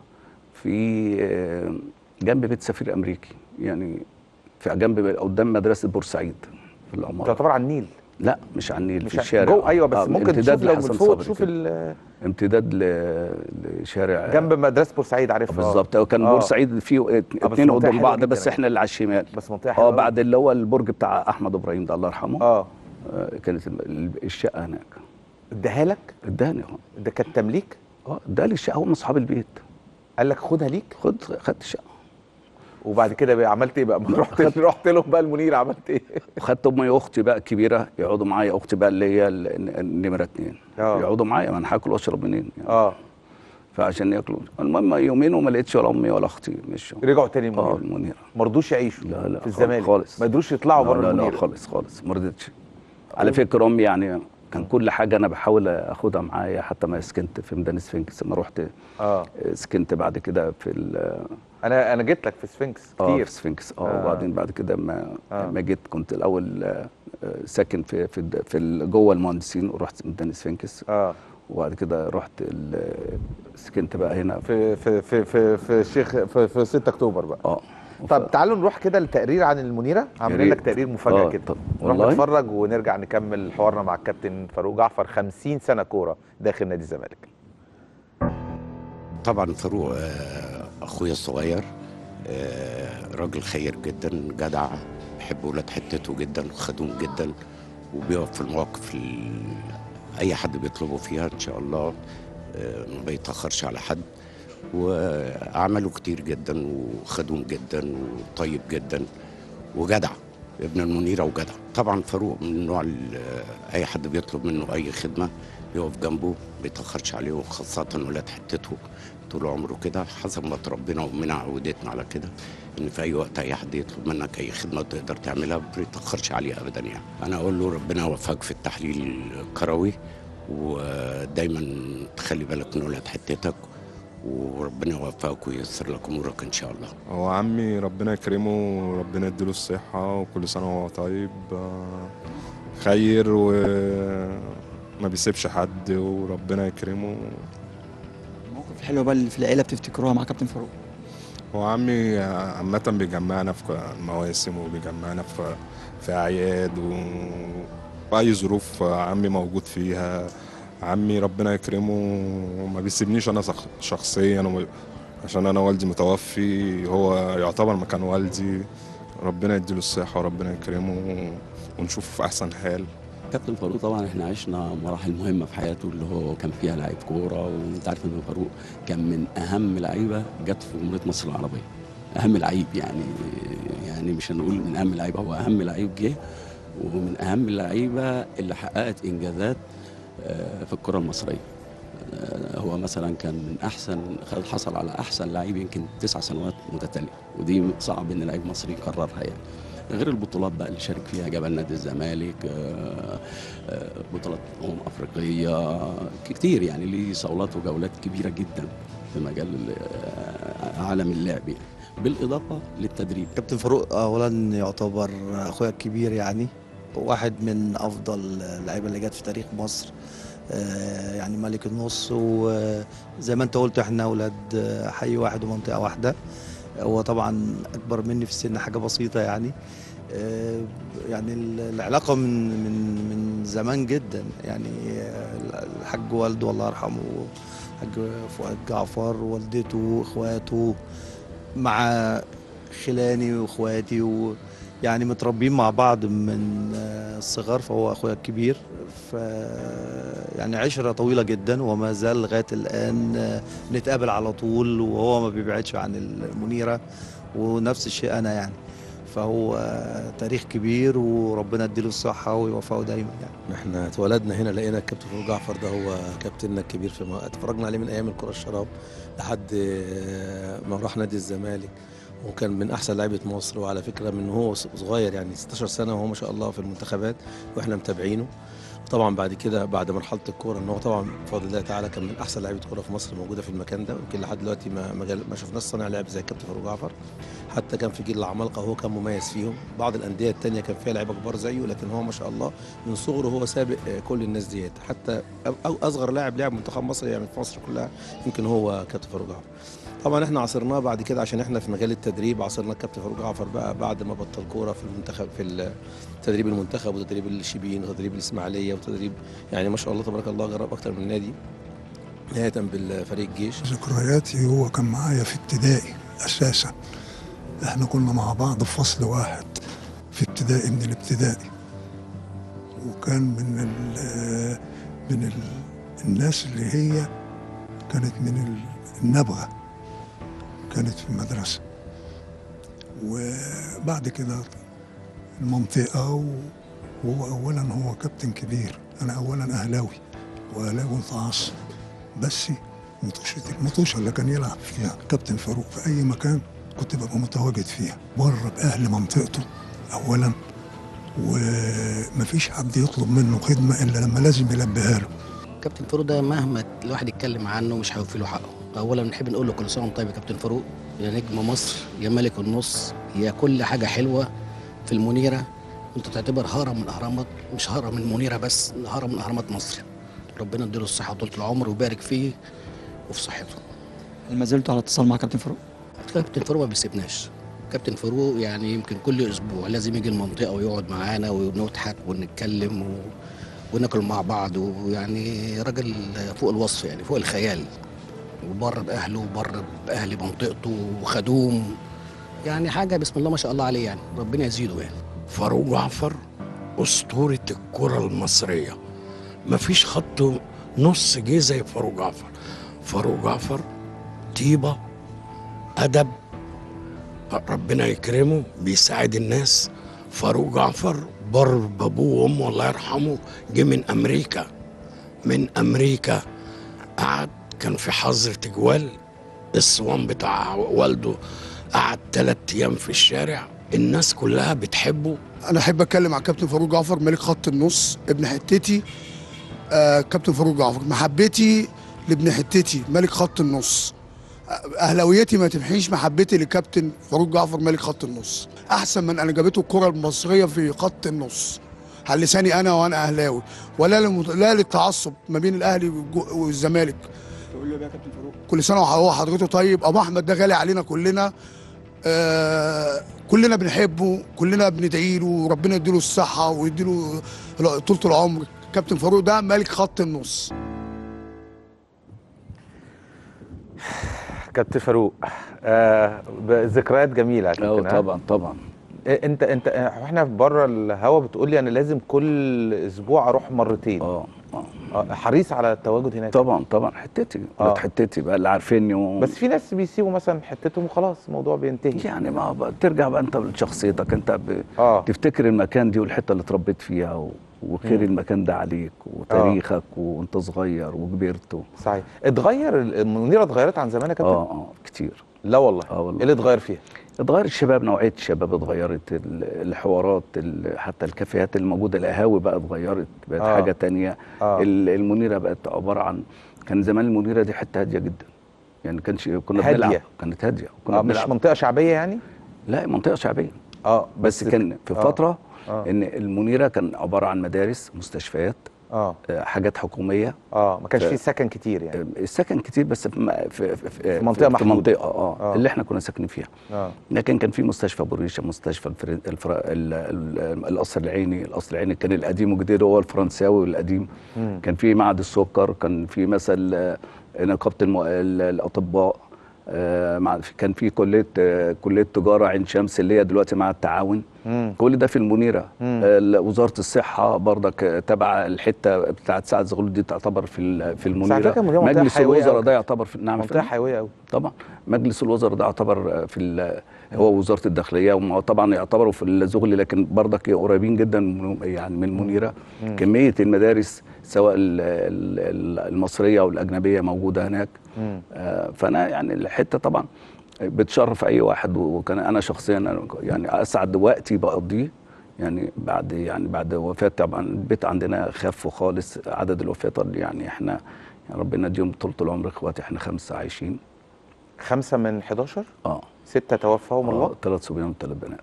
Speaker 3: في آه، جنب بيت سفير امريكي يعني في جنب قدام مدرسه بورسعيد في العماره
Speaker 2: تعتبر على النيل
Speaker 3: لا مش على النيل
Speaker 2: مش
Speaker 3: في
Speaker 2: ع-
Speaker 3: الشارع
Speaker 2: جوه ايوه بس
Speaker 3: آه،
Speaker 2: ممكن
Speaker 3: امتداد
Speaker 2: تشوف لو من
Speaker 3: لحسن
Speaker 2: فوق
Speaker 3: صبري
Speaker 2: تشوف
Speaker 3: كده.
Speaker 2: ال-
Speaker 3: امتداد ل... لشارع
Speaker 2: جنب مدرسه بورسعيد عارفها آه.
Speaker 3: بالظبط هو كان
Speaker 2: آه.
Speaker 3: بورسعيد فيه ات-
Speaker 2: بس
Speaker 3: اتنين
Speaker 2: منطقة
Speaker 3: قدام
Speaker 2: حلوة
Speaker 3: بعض
Speaker 2: جداً
Speaker 3: بس
Speaker 2: يعني.
Speaker 3: احنا اللي على الشمال
Speaker 2: بس منطقه حلوه
Speaker 3: اه
Speaker 2: أوي.
Speaker 3: بعد اللي هو البرج بتاع احمد ابراهيم ده الله يرحمه
Speaker 2: اه
Speaker 3: آه، كانت ال- الشقه هناك
Speaker 2: اداها لك
Speaker 3: اداني اه
Speaker 2: ده كانت تمليك
Speaker 3: اه اداني الشقه هو من اصحاب البيت
Speaker 2: قال لك خدها ليك
Speaker 3: خد خدت الشقه
Speaker 2: وبعد كده بقى عملت ايه بقى ما رحت رحت لهم بقى المنير عملت ايه
Speaker 3: وخدت امي واختي بقى الكبيره يقعدوا معايا اختي بقى اللي هي ال- النمره اتنين
Speaker 2: آه.
Speaker 3: يقعدوا معايا ما انا هاكل واشرب منين يعني.
Speaker 2: اه
Speaker 3: فعشان ياكلوا المهم يومين وما لقيتش ولا امي ولا اختي مشوا
Speaker 2: رجعوا تاني
Speaker 3: اه
Speaker 2: المنيره
Speaker 3: المنيره
Speaker 2: ما رضوش يعيشوا
Speaker 3: لا لا
Speaker 2: في الزمالك
Speaker 3: خالص
Speaker 2: ما قدروش يطلعوا
Speaker 3: لا
Speaker 2: بره
Speaker 3: لا, لا
Speaker 2: المنيره
Speaker 3: خالص خالص ما رضيتش على فكره امي يعني كان كل حاجه انا بحاول اخدها معايا حتى ما سكنت في ميدان سفنكس ما رحت
Speaker 2: اه
Speaker 3: سكنت بعد كده في ال-
Speaker 2: انا انا جيت لك في سفنكس
Speaker 3: اه
Speaker 2: كتير
Speaker 3: في سفنكس اه
Speaker 2: آه.
Speaker 3: وبعدين بعد كده ما
Speaker 2: آه.
Speaker 3: ما جيت كنت الاول آه، آه، ساكن في في الد- في ال- جوه المهندسين ورحت ميدان سفنكس
Speaker 2: اه
Speaker 3: وبعد كده رحت ال- سكنت بقى هنا
Speaker 2: في في في في في الشيخ في, في 6 اكتوبر بقى
Speaker 3: اه
Speaker 2: طب تعالوا نروح كده لتقرير عن المنيره عاملين
Speaker 3: ريت.
Speaker 2: لك تقرير مفاجاه
Speaker 3: آه،
Speaker 2: كده
Speaker 3: طب
Speaker 2: نروح
Speaker 3: والله؟
Speaker 2: نتفرج ونرجع نكمل حوارنا مع الكابتن فاروق جعفر 50 سنه كوره داخل نادي الزمالك
Speaker 4: طبعا فاروق آه، اخويا الصغير آه، راجل خير جدا جدع بيحب ولاد حتته جدا وخدوم جدا وبيقف في المواقف ال- اي حد بيطلبه فيها ان شاء الله آه، ما بيتاخرش على حد واعماله كتير جدا وخدوم جدا وطيب جدا وجدع ابن المنيرة وجدع طبعا فاروق من النوع ال- اي حد بيطلب منه اي خدمة بيقف جنبه بيتاخرش عليه وخاصة ولاد حتته طول عمره كده حسب ما تربينا وامنا عودتنا على كده ان في اي وقت اي حد يطلب منك اي خدمه تقدر تعملها ما بيتاخرش عليها ابدا يعني انا اقول له ربنا يوفقك في التحليل الكروي ودايما تخلي بالك من ولاد حتتك وربنا يوفقك وييسر لك امورك ان شاء الله
Speaker 5: هو عمي ربنا يكرمه وربنا يديله الصحة وكل سنة وهو طيب آه، خير وما بيسيبش حد وربنا يكرمه
Speaker 6: المواقف الحلوه بقى اللي في العيله بتفتكروها مع كابتن فاروق
Speaker 5: هو عمي عامة بيجمعنا في مواسم وبيجمعنا في في أعياد و... وأي ظروف عمي موجود فيها عمي ربنا يكرمه وما بيسيبنيش أنا شخ- شخصيا وما- عشان أنا والدي متوفي هو يعتبر مكان والدي ربنا يديله الصحة وربنا يكرمه ونشوفه في أحسن حال
Speaker 7: كابتن فاروق طبعا احنا عشنا مراحل مهمه في حياته اللي هو كان فيها لعيب كوره وانت عارف ان فاروق كان من اهم لعيبه جت في جمهوريه مصر العربيه اهم لعيب يعني يعني مش هنقول من اهم لعيبه هو اهم لعيب جه ومن اهم اللعيبه اللي حققت انجازات آه، في الكره المصريه آه، هو مثلا كان من احسن خد- حصل على احسن لعيب يمكن تسع سنوات متتاليه ودي صعب ان لعيب مصري يكررها يعني غير البطولات بقى اللي شارك فيها جبل نادي الزمالك آه، آه، بطولات امم افريقيه كتير يعني ليه صولات وجولات كبيره جدا في مجال آه، عالم اللعب يعني بالاضافه للتدريب
Speaker 8: كابتن فاروق اولا يعتبر اخويا الكبير يعني واحد من افضل اللعيبه اللي جت في تاريخ مصر آه، يعني ملك النص وزي ما انت قلت احنا اولاد حي واحد ومنطقه واحده هو طبعا اكبر مني في السن حاجه بسيطه يعني آه، يعني ال- العلاقه من من من زمان جدا يعني آه، الحاج والده الله يرحمه الحاج فؤاد جعفر والدته اخواته مع خلاني واخواتي و يعني متربيين مع بعض من آه، الصغر فهو اخويا الكبير ف يعني عشره طويله جدا وما زال لغايه الان آه، نتقابل على طول وهو ما بيبعدش عن المنيره ونفس الشيء انا يعني فهو آه، تاريخ كبير وربنا يديله الصحه ويوفقه دايما يعني
Speaker 9: احنا اتولدنا هنا لقينا الكابتن فاروق جعفر ده هو كابتننا الكبير في م- اتفرجنا عليه من ايام الكره الشراب لحد آه، ما راح نادي الزمالك وكان من احسن لعيبه مصر وعلى فكره من هو ص- صغير يعني 16 سنه وهو ما شاء الله في المنتخبات واحنا متابعينه طبعا بعد كده بعد مرحله الكوره ان هو طبعا بفضل الله تعالى كان من احسن لعيبه كوره في مصر موجوده في المكان ده يمكن لحد دلوقتي ما ما, جال- ما شفناش صانع لعب زي الكابتن فاروق جعفر حتى كان في جيل العمالقه وهو كان مميز فيهم بعض الانديه التانية كان فيها لعيبه كبار زيه لكن هو ما شاء الله من صغره هو سابق آه، كل الناس ديت حتى أو- او اصغر لاعب لعب منتخب مصر يعني في مصر كلها يمكن هو كابتن فاروق جعفر طبعا احنا عاصرناه بعد كده عشان احنا في مجال التدريب عاصرنا الكابتن فاروق جعفر بقى بعد ما بطل كوره في المنتخب في تدريب المنتخب وتدريب الشبين وتدريب الاسماعيليه وتدريب يعني ما شاء الله تبارك الله جرب اكتر من نادي نهايه بالفريق الجيش
Speaker 10: ذكرياتي هو كان معايا في ابتدائي اساسا احنا كنا مع بعض في فصل واحد في ابتدائي من الابتدائي وكان من ال من ال الناس اللي هي كانت من ال- النبغة كانت في المدرسة وبعد كده المنطقة و- وهو أولا هو كابتن كبير أنا أولا أهلاوي وأهلاوي متعصب بس مطوشة المطوشة اللي كان يلعب فيها كابتن فاروق في أي مكان كنت ببقى متواجد فيها بره بأهل منطقته أولا ومفيش حد يطلب منه خدمة إلا لما لازم يلبيها له
Speaker 11: كابتن فاروق ده مهما الواحد يتكلم عنه مش هيوفي له حقه اولا نحب نقول له كل سنه وانت طيب يا كابتن فاروق يا نجم مصر يا ملك النص يا كل حاجه حلوه في المنيره انت تعتبر هرم من اهرامات مش هرم من المنيره بس هرم من اهرامات مصر ربنا يديله الصحه وطولة العمر ويبارك فيه وفي صحته
Speaker 6: هل ما زلتوا على اتصال مع كابتن فاروق؟
Speaker 11: كابتن فاروق ما بيسيبناش كابتن فاروق يعني يمكن كل اسبوع لازم يجي المنطقه ويقعد معانا ونضحك ونتكلم و... وناكل مع بعض ويعني راجل فوق الوصف يعني فوق الخيال وبر باهله وبر باهل منطقته وخدوم يعني حاجه بسم الله ما شاء الله عليه يعني ربنا يزيده يعني
Speaker 12: فاروق جعفر أسطورة الكرة المصرية مفيش خط نص جه زي فاروق جعفر فاروق جعفر طيبة أدب ربنا يكرمه بيساعد الناس فاروق جعفر بر بابوه وامه الله يرحمه جه من أمريكا من أمريكا قعد كان في حظر تجوال الصوان بتاع والده قعد ثلاث أيام في الشارع الناس كلها بتحبه
Speaker 13: انا احب اتكلم عن كابتن فاروق جعفر ملك خط النص ابن حتتي آه كابتن فاروق جعفر محبتي لابن حتتي ملك خط النص آه، اهلاويتي ما تمحيش محبتي لكابتن فاروق جعفر ملك خط النص احسن من انا جابته الكره المصريه في خط النص على لساني انا وانا اهلاوي ولا للمت... لا للتعصب ما بين الاهلي والجو- والزمالك
Speaker 6: تقول له يا كابتن فاروق
Speaker 13: كل سنه وهو حضرته طيب ابو احمد ده غالي علينا كلنا آه كلنا بنحبه كلنا بندعي له وربنا يديله الصحه ويديله طولة العمر كابتن فاروق ده ملك خط النص
Speaker 2: كابتن فاروق آه ذكريات جميله يا
Speaker 3: اه
Speaker 2: كابتن ها؟
Speaker 3: طبعا طبعا
Speaker 2: إيه، انت انت احنا بره الهوا بتقول لي انا لازم كل اسبوع اروح مرتين
Speaker 3: اه
Speaker 2: اه حريص على التواجد هناك
Speaker 3: طبعا طبعا حتتي
Speaker 2: آه.
Speaker 3: ولاد حتتي بقى اللي عارفيني و...
Speaker 2: بس في ناس بيسيبوا مثلا حتتهم وخلاص الموضوع بينتهي
Speaker 3: يعني ما بقى ترجع بقى انت لشخصيتك انت ب...
Speaker 2: اه
Speaker 3: تفتكر المكان دي والحته اللي اتربيت فيها و... وخير
Speaker 2: مم.
Speaker 3: المكان ده عليك وتاريخك وانت صغير وكبرت و...
Speaker 2: صحيح اتغير ال- المنيره اتغيرت عن زمان يا كابتن
Speaker 3: اه اه كتير
Speaker 2: لا والله
Speaker 3: اه والله
Speaker 2: ايه اللي اتغير فيها
Speaker 3: اتغير الشباب نوعيه الشباب اتغيرت ال- الحوارات ال- حتى الكافيهات الموجوده القهاوي بقى اتغيرت بقت
Speaker 2: آه.
Speaker 3: حاجه تانية
Speaker 2: آه.
Speaker 3: ال- المنيره بقت عباره عن كان زمان المنيره دي حته هاديه جدا يعني كانش كنا
Speaker 2: هادية؟
Speaker 3: بنلعب كانت هاديه كنا
Speaker 2: اه مش
Speaker 3: بنلعب
Speaker 2: منطقه شعبيه يعني
Speaker 3: لا منطقه شعبيه
Speaker 2: اه
Speaker 3: بس, كان في
Speaker 2: آه.
Speaker 3: فتره
Speaker 2: آه.
Speaker 3: ان المنيره كان عباره عن مدارس مستشفيات
Speaker 2: اه
Speaker 3: آه، حاجات حكوميه
Speaker 2: اه ما كانش
Speaker 3: ف-
Speaker 2: في سكن كتير يعني
Speaker 3: آه، السكن كتير بس في م- في, في, في,
Speaker 2: منطقة
Speaker 3: في
Speaker 2: محدودة.
Speaker 3: منطقه اه,
Speaker 2: آه.
Speaker 3: آه. اللي احنا كنا ساكنين فيها
Speaker 2: اه
Speaker 3: لكن كان في مستشفى بوريشة مستشفى الفر... الفر... ال... ال... القصر العيني القصر العيني كان القديم والجديد هو الفرنساوي القديم
Speaker 2: مم.
Speaker 3: كان في معهد السكر كان في مثل آه، نقابه الم... ال- الاطباء آه، مع- كان في كليه آه، كليه تجاره عين شمس اللي هي دلوقتي مع التعاون
Speaker 2: مم.
Speaker 3: كل ده في المنيره
Speaker 2: مم.
Speaker 3: آه، ال- وزاره الصحه برضك آه، تبع الحته بتاعت سعد زغلول دي تعتبر في ال- في المنيره
Speaker 2: فكرة المنيرة منطقة
Speaker 3: مجلس
Speaker 2: حيوية
Speaker 3: الوزراء
Speaker 2: أوي.
Speaker 3: ده يعتبر في نعم
Speaker 2: منطقه حيويه قوي
Speaker 3: طبعا مجلس الوزراء ده يعتبر في ال- هو وزاره الداخليه وهم طبعا يعتبروا في الزغل لكن برضك قريبين جدا من يعني من المنيره
Speaker 2: مم.
Speaker 3: كميه المدارس سواء ال- ال- المصريه او الاجنبيه موجوده هناك
Speaker 2: مم.
Speaker 3: آه، فانا يعني الحته طبعا بتشرف اي واحد وكان انا شخصيا أنا يعني اسعد وقتي بقضيه يعني بعد يعني بعد وفاه طبعا البيت عندنا خف خالص عدد الوفيات اللي يعني احنا يعني ربنا يديهم طول العمر اخواتي احنا خمسه عايشين
Speaker 2: خمسه من 11
Speaker 3: اه
Speaker 2: سته توفاهم الله
Speaker 3: ثلاث صبيان وثلاث بنات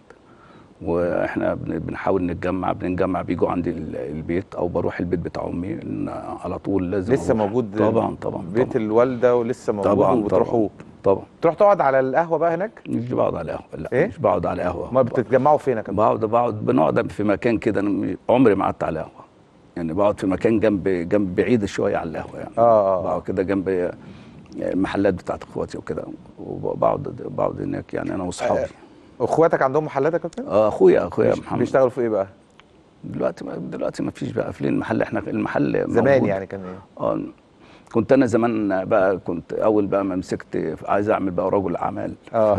Speaker 3: واحنا بن- بنحاول نتجمع بنجمع بيجوا عندي ال- البيت او بروح البيت بتاع امي إن على طول لازم
Speaker 2: لسه
Speaker 3: أروح.
Speaker 2: موجود
Speaker 3: طبعا طبعا
Speaker 2: بيت الوالده ولسه موجود
Speaker 3: طبعا
Speaker 2: وبتروحوا
Speaker 3: طبعا
Speaker 2: تروح تقعد على القهوه بقى هناك
Speaker 3: مش بقعد على قهوه لا
Speaker 2: إيه؟
Speaker 3: مش بقعد على قهوه
Speaker 2: ما بتتجمعوا فين يا كابتن
Speaker 3: بقعد بقعد بنقعد في مكان كده انا م- عمري ما قعدت على قهوه يعني بقعد في مكان جنب جنب بعيد شويه عن القهوه يعني
Speaker 2: اه اه
Speaker 3: بقعد كده جنب المحلات بتاعت اخواتي وكده وبقعد بقعد هناك يعني انا واصحابي
Speaker 2: اخواتك عندهم محلات يا كابتن
Speaker 3: اه اخويا اخويا
Speaker 2: بيش-
Speaker 3: محمد
Speaker 2: بيشتغلوا في ايه بقى
Speaker 3: دلوقتي ما دلوقتي ما فيش بقى قافلين المحل احنا المحل
Speaker 2: زمان
Speaker 3: موجود.
Speaker 2: يعني كان ايه
Speaker 3: اه كنت انا زمان بقى كنت اول بقى ما مسكت عايز اعمل بقى رجل اعمال
Speaker 2: اه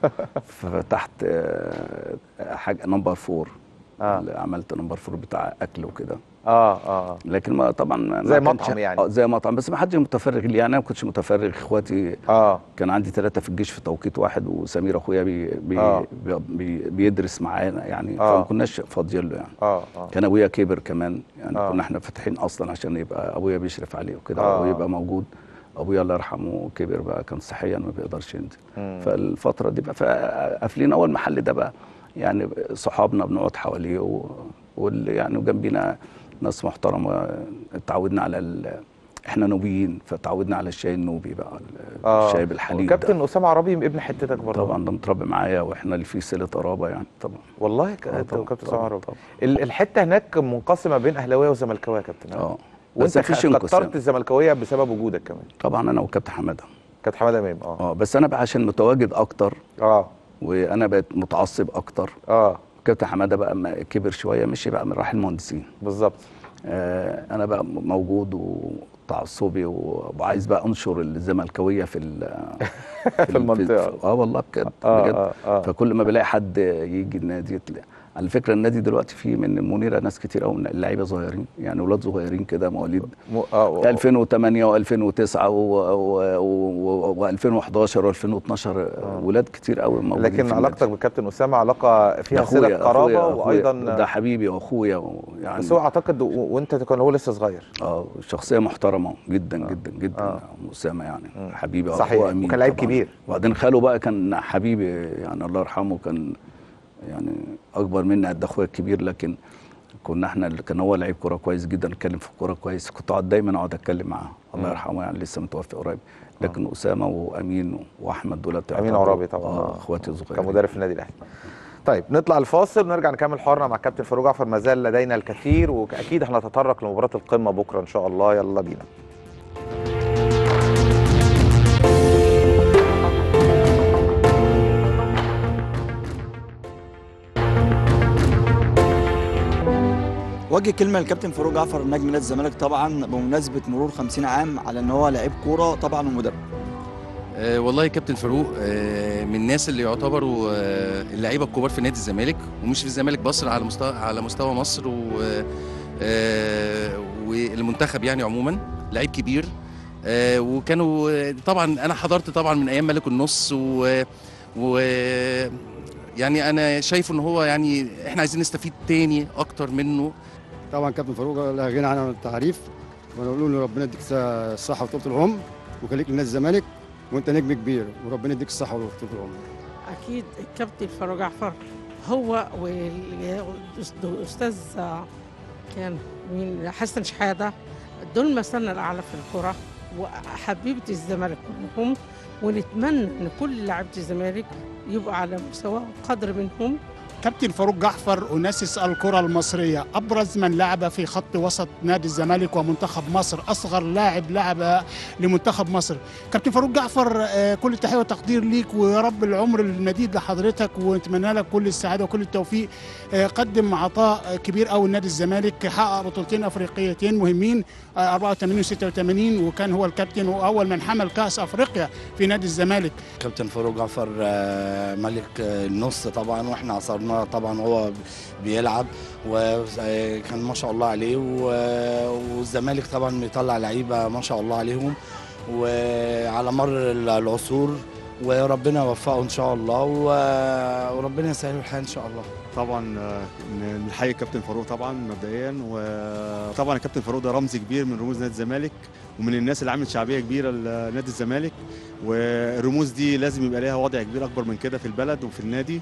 Speaker 3: ففتحت آه، حاجه نمبر فور
Speaker 2: اه
Speaker 3: عملت نمبر فور بتاع اكل وكده
Speaker 2: اه اه
Speaker 3: لكن ما طبعا ما
Speaker 2: زي
Speaker 3: كانش-
Speaker 2: مطعم يعني.
Speaker 3: آه زي مطعم بس ما حدش متفرغ لي يعني انا ما كنتش متفرغ اخواتي
Speaker 2: اه
Speaker 3: كان عندي ثلاثه في الجيش في توقيت واحد وسمير اخويا بي بي
Speaker 2: آه.
Speaker 3: بي بي بيدرس معانا يعني
Speaker 2: آه.
Speaker 3: فما كناش فاضيين له يعني
Speaker 2: اه اه
Speaker 3: كان ابويا كبر كمان يعني
Speaker 2: آه.
Speaker 3: كنا احنا فاتحين اصلا عشان يبقى ابويا بيشرف عليه وكده
Speaker 2: آه.
Speaker 3: ويبقى موجود ابويا الله يرحمه كبر بقى كان صحيا ما بيقدرش ينزل
Speaker 2: مم.
Speaker 3: فالفتره دي بقى فقافلين اول محل ده بقى يعني صحابنا بنقعد حواليه و... واللي يعني وجنبينا ناس محترمه اتعودنا على ال... احنا نوبيين فتعودنا على الشاي النوبي بقى
Speaker 2: اه
Speaker 3: الشاي بالحليب
Speaker 2: وكابتن
Speaker 3: ده.
Speaker 2: اسامه عربي ابن حتتك برضه
Speaker 3: طبعا ده متربي معايا واحنا اللي فيه صله قرابه يعني طبعا
Speaker 2: والله ك-
Speaker 3: آه
Speaker 2: انت
Speaker 3: طبعاً،
Speaker 2: وكابتن
Speaker 3: طبعاً،
Speaker 2: اسامه عربي
Speaker 3: طبعاً.
Speaker 2: ال- الحته هناك منقسمه بين اهلاويه وزملكاويه يا كابتن
Speaker 3: اه
Speaker 2: وانت
Speaker 3: بس مفيش
Speaker 2: خ-
Speaker 3: انقسام.
Speaker 2: كترت الزملكاويه بسبب وجودك كمان
Speaker 3: طبعا انا وكابتن حماده
Speaker 2: كابتن حماده امام اه
Speaker 3: اه بس انا بقى عشان متواجد اكتر
Speaker 2: اه
Speaker 3: وانا بقيت متعصب اكتر
Speaker 2: اه
Speaker 3: كابتن حماده بقى ما كبر شويه مشي بقى من راح المهندسين
Speaker 2: بالظبط
Speaker 3: آه انا بقى م- موجود وتعصبي و- وعايز بقى انشر الزملكاويه في ال-
Speaker 2: في المنطقه
Speaker 3: اه والله بجد
Speaker 2: آه،
Speaker 3: بجد
Speaker 2: آه، آه.
Speaker 3: فكل ما بلاقي حد يجي النادي تلاقي- على فكره النادي دلوقتي فيه من المنيره ناس كتير قوي من اللعيبه صغيرين يعني اولاد صغيرين كده مواليد
Speaker 2: م... اه
Speaker 3: 2008 و2009 و2011 و2012 ولاد كتير قوي موجودين
Speaker 2: لكن
Speaker 3: في النادي.
Speaker 2: علاقتك بكابتن اسامه علاقه
Speaker 3: ده
Speaker 2: فيها
Speaker 3: أخويا-
Speaker 2: صله قرابه
Speaker 3: أخويا- أخويا،
Speaker 2: وايضا
Speaker 3: ده حبيبي واخويا يعني
Speaker 2: بس هو اعتقد و- وانت كان هو لسه صغير
Speaker 3: اه شخصيه محترمه جدا جدا جدا
Speaker 2: آه.
Speaker 3: اسامه يعني حبيبي
Speaker 2: صحيح،
Speaker 3: وأخوه أمين
Speaker 2: وكان لعيب
Speaker 3: طبعاً.
Speaker 2: كبير.
Speaker 3: وبعدين خاله بقى كان حبيبي يعني الله يرحمه كان يعني اكبر مني قد اخويا الكبير لكن كنا احنا اللي كان هو لعيب كوره كويس جدا اتكلم في الكوره كويس كنت اقعد دايما اقعد اتكلم معاه الله
Speaker 2: مم.
Speaker 3: يرحمه يعني لسه متوفي قريب لكن اسامه وامين واحمد دول
Speaker 2: امين عرابي طبعا
Speaker 3: اه اخواتي الصغيرين
Speaker 2: كان مدرب في النادي الاهلي طيب نطلع الفاصل ونرجع نكمل حوارنا مع كابتن فاروق جعفر ما زال لدينا الكثير واكيد هنتطرق لمباراه القمه بكره ان شاء الله يلا بينا
Speaker 6: وجه كلمه للكابتن فاروق جعفر نجم نادي الزمالك طبعا بمناسبه مرور 50 عام على ان هو لعيب كوره طبعا ومدرب
Speaker 14: آه والله كابتن فاروق آه من الناس اللي يعتبروا آه اللعيبه الكبار في نادي الزمالك ومش في الزمالك بس على مستوى على مستوى مصر و آه والمنتخب يعني عموما لعيب كبير آه وكانوا آه، طبعا انا حضرت طبعا من ايام ملك النص و, و يعني انا شايف ان هو يعني احنا عايزين نستفيد تاني اكتر منه
Speaker 15: طبعا كابتن فاروق لا غنى عنه عن التعريف ونقول له ربنا يديك الصحه وطولة العمر وخليك لنادي الزمالك وانت نجم كبير وربنا يديك الصحه وطولة العمر
Speaker 16: اكيد الكابتن فاروق جعفر هو والاستاذ كان مين حسن شحاده دول مثلنا الاعلى في الكره وحبيبه الزمالك كلهم ونتمنى ان كل لاعيبه الزمالك يبقى على مستوى قدر منهم
Speaker 17: كابتن فاروق جعفر أناسس الكرة المصرية أبرز من لعب في خط وسط نادي الزمالك ومنتخب مصر أصغر لاعب لعب لمنتخب مصر كابتن فاروق جعفر آه، كل التحية والتقدير ليك ويا رب العمر المديد لحضرتك ونتمنى لك كل السعادة وكل التوفيق آه، قدم عطاء كبير قوي لنادي الزمالك حقق بطولتين أفريقيتين مهمين آه، 84 و 86 وكان هو الكابتن وأول من حمل كأس أفريقيا في نادي الزمالك
Speaker 18: كابتن فاروق جعفر آه، ملك آه، النص طبعا واحنا عصرناه طبعا وهو بيلعب وكان ما شاء الله عليه و- والزمالك طبعا بيطلع لعيبه ما شاء الله عليهم وعلى مر العصور وربنا يوفقه ان شاء الله و- وربنا يسهل الحال ان شاء الله
Speaker 19: طبعا آه، نحيي الكابتن فاروق طبعا مبدئيا وطبعا الكابتن فاروق ده رمز كبير من رموز نادي الزمالك ومن الناس اللي عملت شعبيه كبيره لنادي الزمالك والرموز دي لازم يبقى ليها وضع كبير اكبر من كده في البلد وفي النادي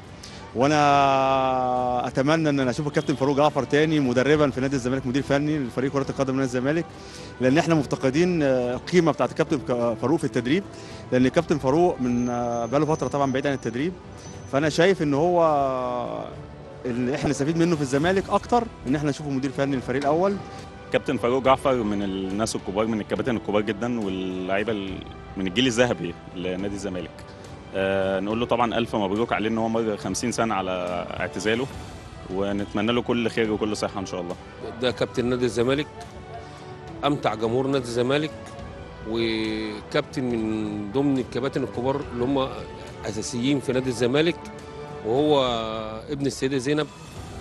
Speaker 19: وانا اتمنى ان انا اشوف الكابتن فاروق جعفر تاني مدربا في نادي الزمالك مدير فني لفريق كره القدم نادي الزمالك لان احنا مفتقدين آه، القيمه بتاعت الكابتن ك- فاروق في التدريب لان الكابتن فاروق من آه، بقاله فتره طبعا بعيد عن التدريب فانا شايف ان هو اللي احنا نستفيد منه في الزمالك اكتر ان احنا نشوفه مدير فني للفريق الاول
Speaker 20: كابتن فاروق جعفر من الناس الكبار من الكباتن الكبار جدا واللعيبه ال- من الجيل الذهبي لنادي الزمالك آه نقول له طبعا الف مبروك عليه ان هو مر 50 سنه على اعتزاله ونتمنى له كل خير وكل صحه ان شاء الله
Speaker 21: ده كابتن نادي الزمالك امتع جمهور نادي الزمالك وكابتن من ضمن الكباتن الكبار اللي هم اساسيين في نادي الزمالك وهو ابن السيده زينب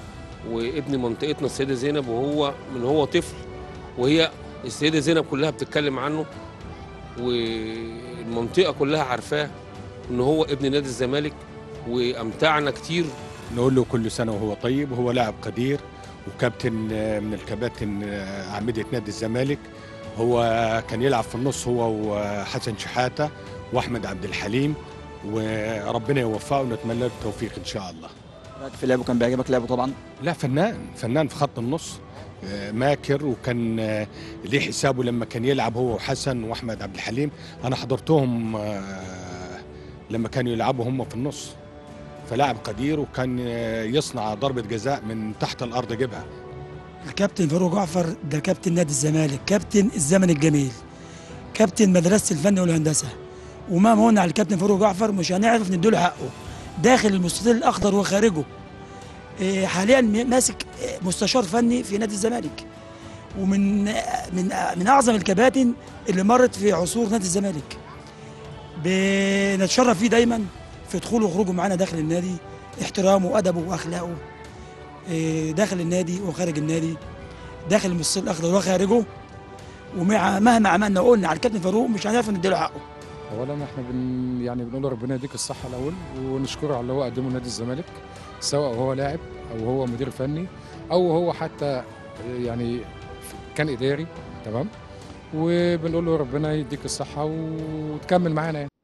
Speaker 21: وابن منطقتنا السيده زينب وهو من هو طفل وهي السيده زينب كلها بتتكلم عنه والمنطقه كلها عارفاه ان هو ابن نادي الزمالك وامتعنا كتير
Speaker 1: نقول له كل سنه وهو طيب وهو لاعب قدير وكابتن آه، من الكباتن آه، أعمدة نادي الزمالك هو كان يلعب في النص هو وحسن شحاتة وأحمد عبد الحليم وربنا يوفقه ونتمنى له التوفيق إن شاء الله
Speaker 6: رأيك في لعبه كان بيعجبك لعبه طبعا
Speaker 1: لا فنان فنان في خط النص آه، ماكر وكان آه، ليه حسابه لما كان يلعب هو وحسن واحمد عبد الحليم انا حضرتهم آه، لما كانوا يلعبوا هم في النص فلاعب قدير وكان آه، يصنع ضربة جزاء من تحت الأرض جبهة
Speaker 22: الكابتن فاروق جعفر ده كابتن نادي الزمالك كابتن الزمن الجميل كابتن مدرسة الفن والهندسة وما هون على الكابتن فاروق جعفر مش هنعرف نديله حقه داخل المستطيل الأخضر وخارجه إيه، حاليا م- ماسك إيه، مستشار فني في نادي الزمالك ومن من من أعظم الكباتن اللي مرت في عصور نادي الزمالك بنتشرف فيه دايما في دخوله وخروجه معانا داخل النادي احترامه وأدبه وأخلاقه إيه، داخل النادي وخارج النادي داخل المستطيل الاخضر وخارجه ومع مهما عملنا وقلنا على الكابتن فاروق مش هنعرف نديله حقه
Speaker 23: اولا احنا بن يعني بنقول له ربنا يديك الصحه الاول ونشكره على اللي هو قدمه نادي الزمالك سواء هو لاعب او هو مدير فني او هو حتى يعني كان اداري تمام وبنقول له ربنا يديك الصحه وتكمل معانا يعني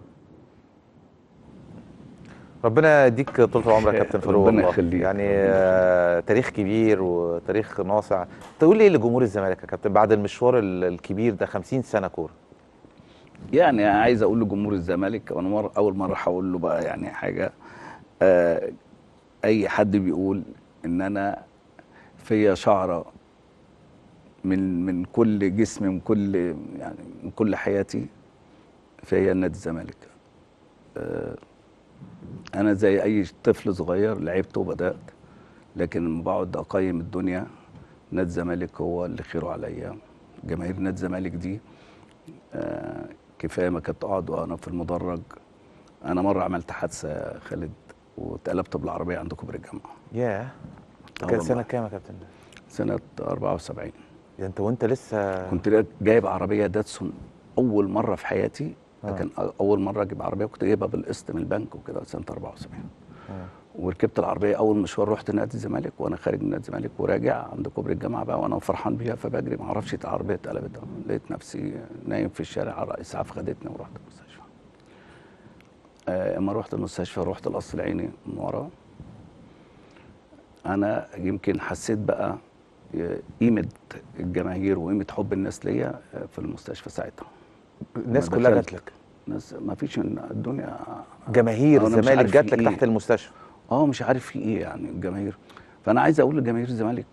Speaker 2: ربنا يديك طول العمر يا كابتن فاروق
Speaker 3: ربنا
Speaker 2: والله.
Speaker 3: يخليك.
Speaker 2: يعني آه، تاريخ كبير وتاريخ ناصع تقول ايه لجمهور الزمالك يا كابتن بعد المشوار ال- الكبير ده 50 سنه كوره
Speaker 3: يعني عايز اقول لجمهور الزمالك وانا مر اول مره هقول له بقى يعني حاجه آه اي حد بيقول ان انا فيا شعره من من كل جسمي من كل يعني من كل حياتي فيا نادي الزمالك آه انا زي اي طفل صغير لعبت وبدات لكن لما بقعد اقيم الدنيا نادي الزمالك هو اللي خيره عليا جماهير نادي الزمالك دي آه، كفايه ما كنت اقعد وانا في المدرج انا مره عملت حادثه يا خالد واتقلبت بالعربيه عند كوبري الجامعه
Speaker 2: ياه
Speaker 3: آه
Speaker 2: كان
Speaker 3: والله.
Speaker 2: سنه كام يا كابتن
Speaker 3: سنه 74
Speaker 2: ده انت وانت لسه
Speaker 3: كنت جايب عربيه داتسون اول مره في حياتي ده
Speaker 2: آه.
Speaker 3: كان اول مره اجيب عربيه كنت جايبها بالقسط من البنك وكده سنه 74
Speaker 2: آه.
Speaker 3: وركبت العربيه اول مشوار رحت نادي الزمالك وانا خارج من نادي الزمالك وراجع عند كوبري الجامعه بقى وانا فرحان بيها فبجري ما اعرفش العربيه اتقلبت لقيت نفسي نايم في الشارع على اسعاف خدتني ورحت المستشفى آه، اما رحت المستشفى رحت القصر العيني من ورا انا يمكن حسيت بقى قيمه الجماهير وقيمه حب الناس ليا في المستشفى ساعتها
Speaker 2: الناس
Speaker 3: لما
Speaker 2: كلها
Speaker 3: دخلت،
Speaker 2: جات لك
Speaker 3: ناس ما فيش من الدنيا
Speaker 2: جماهير
Speaker 3: أنا مش
Speaker 2: الزمالك
Speaker 3: عارف
Speaker 2: جات
Speaker 3: في
Speaker 2: لك
Speaker 3: إيه.
Speaker 2: تحت المستشفى
Speaker 3: اه مش عارف في ايه يعني الجماهير فانا عايز اقول لجماهير الزمالك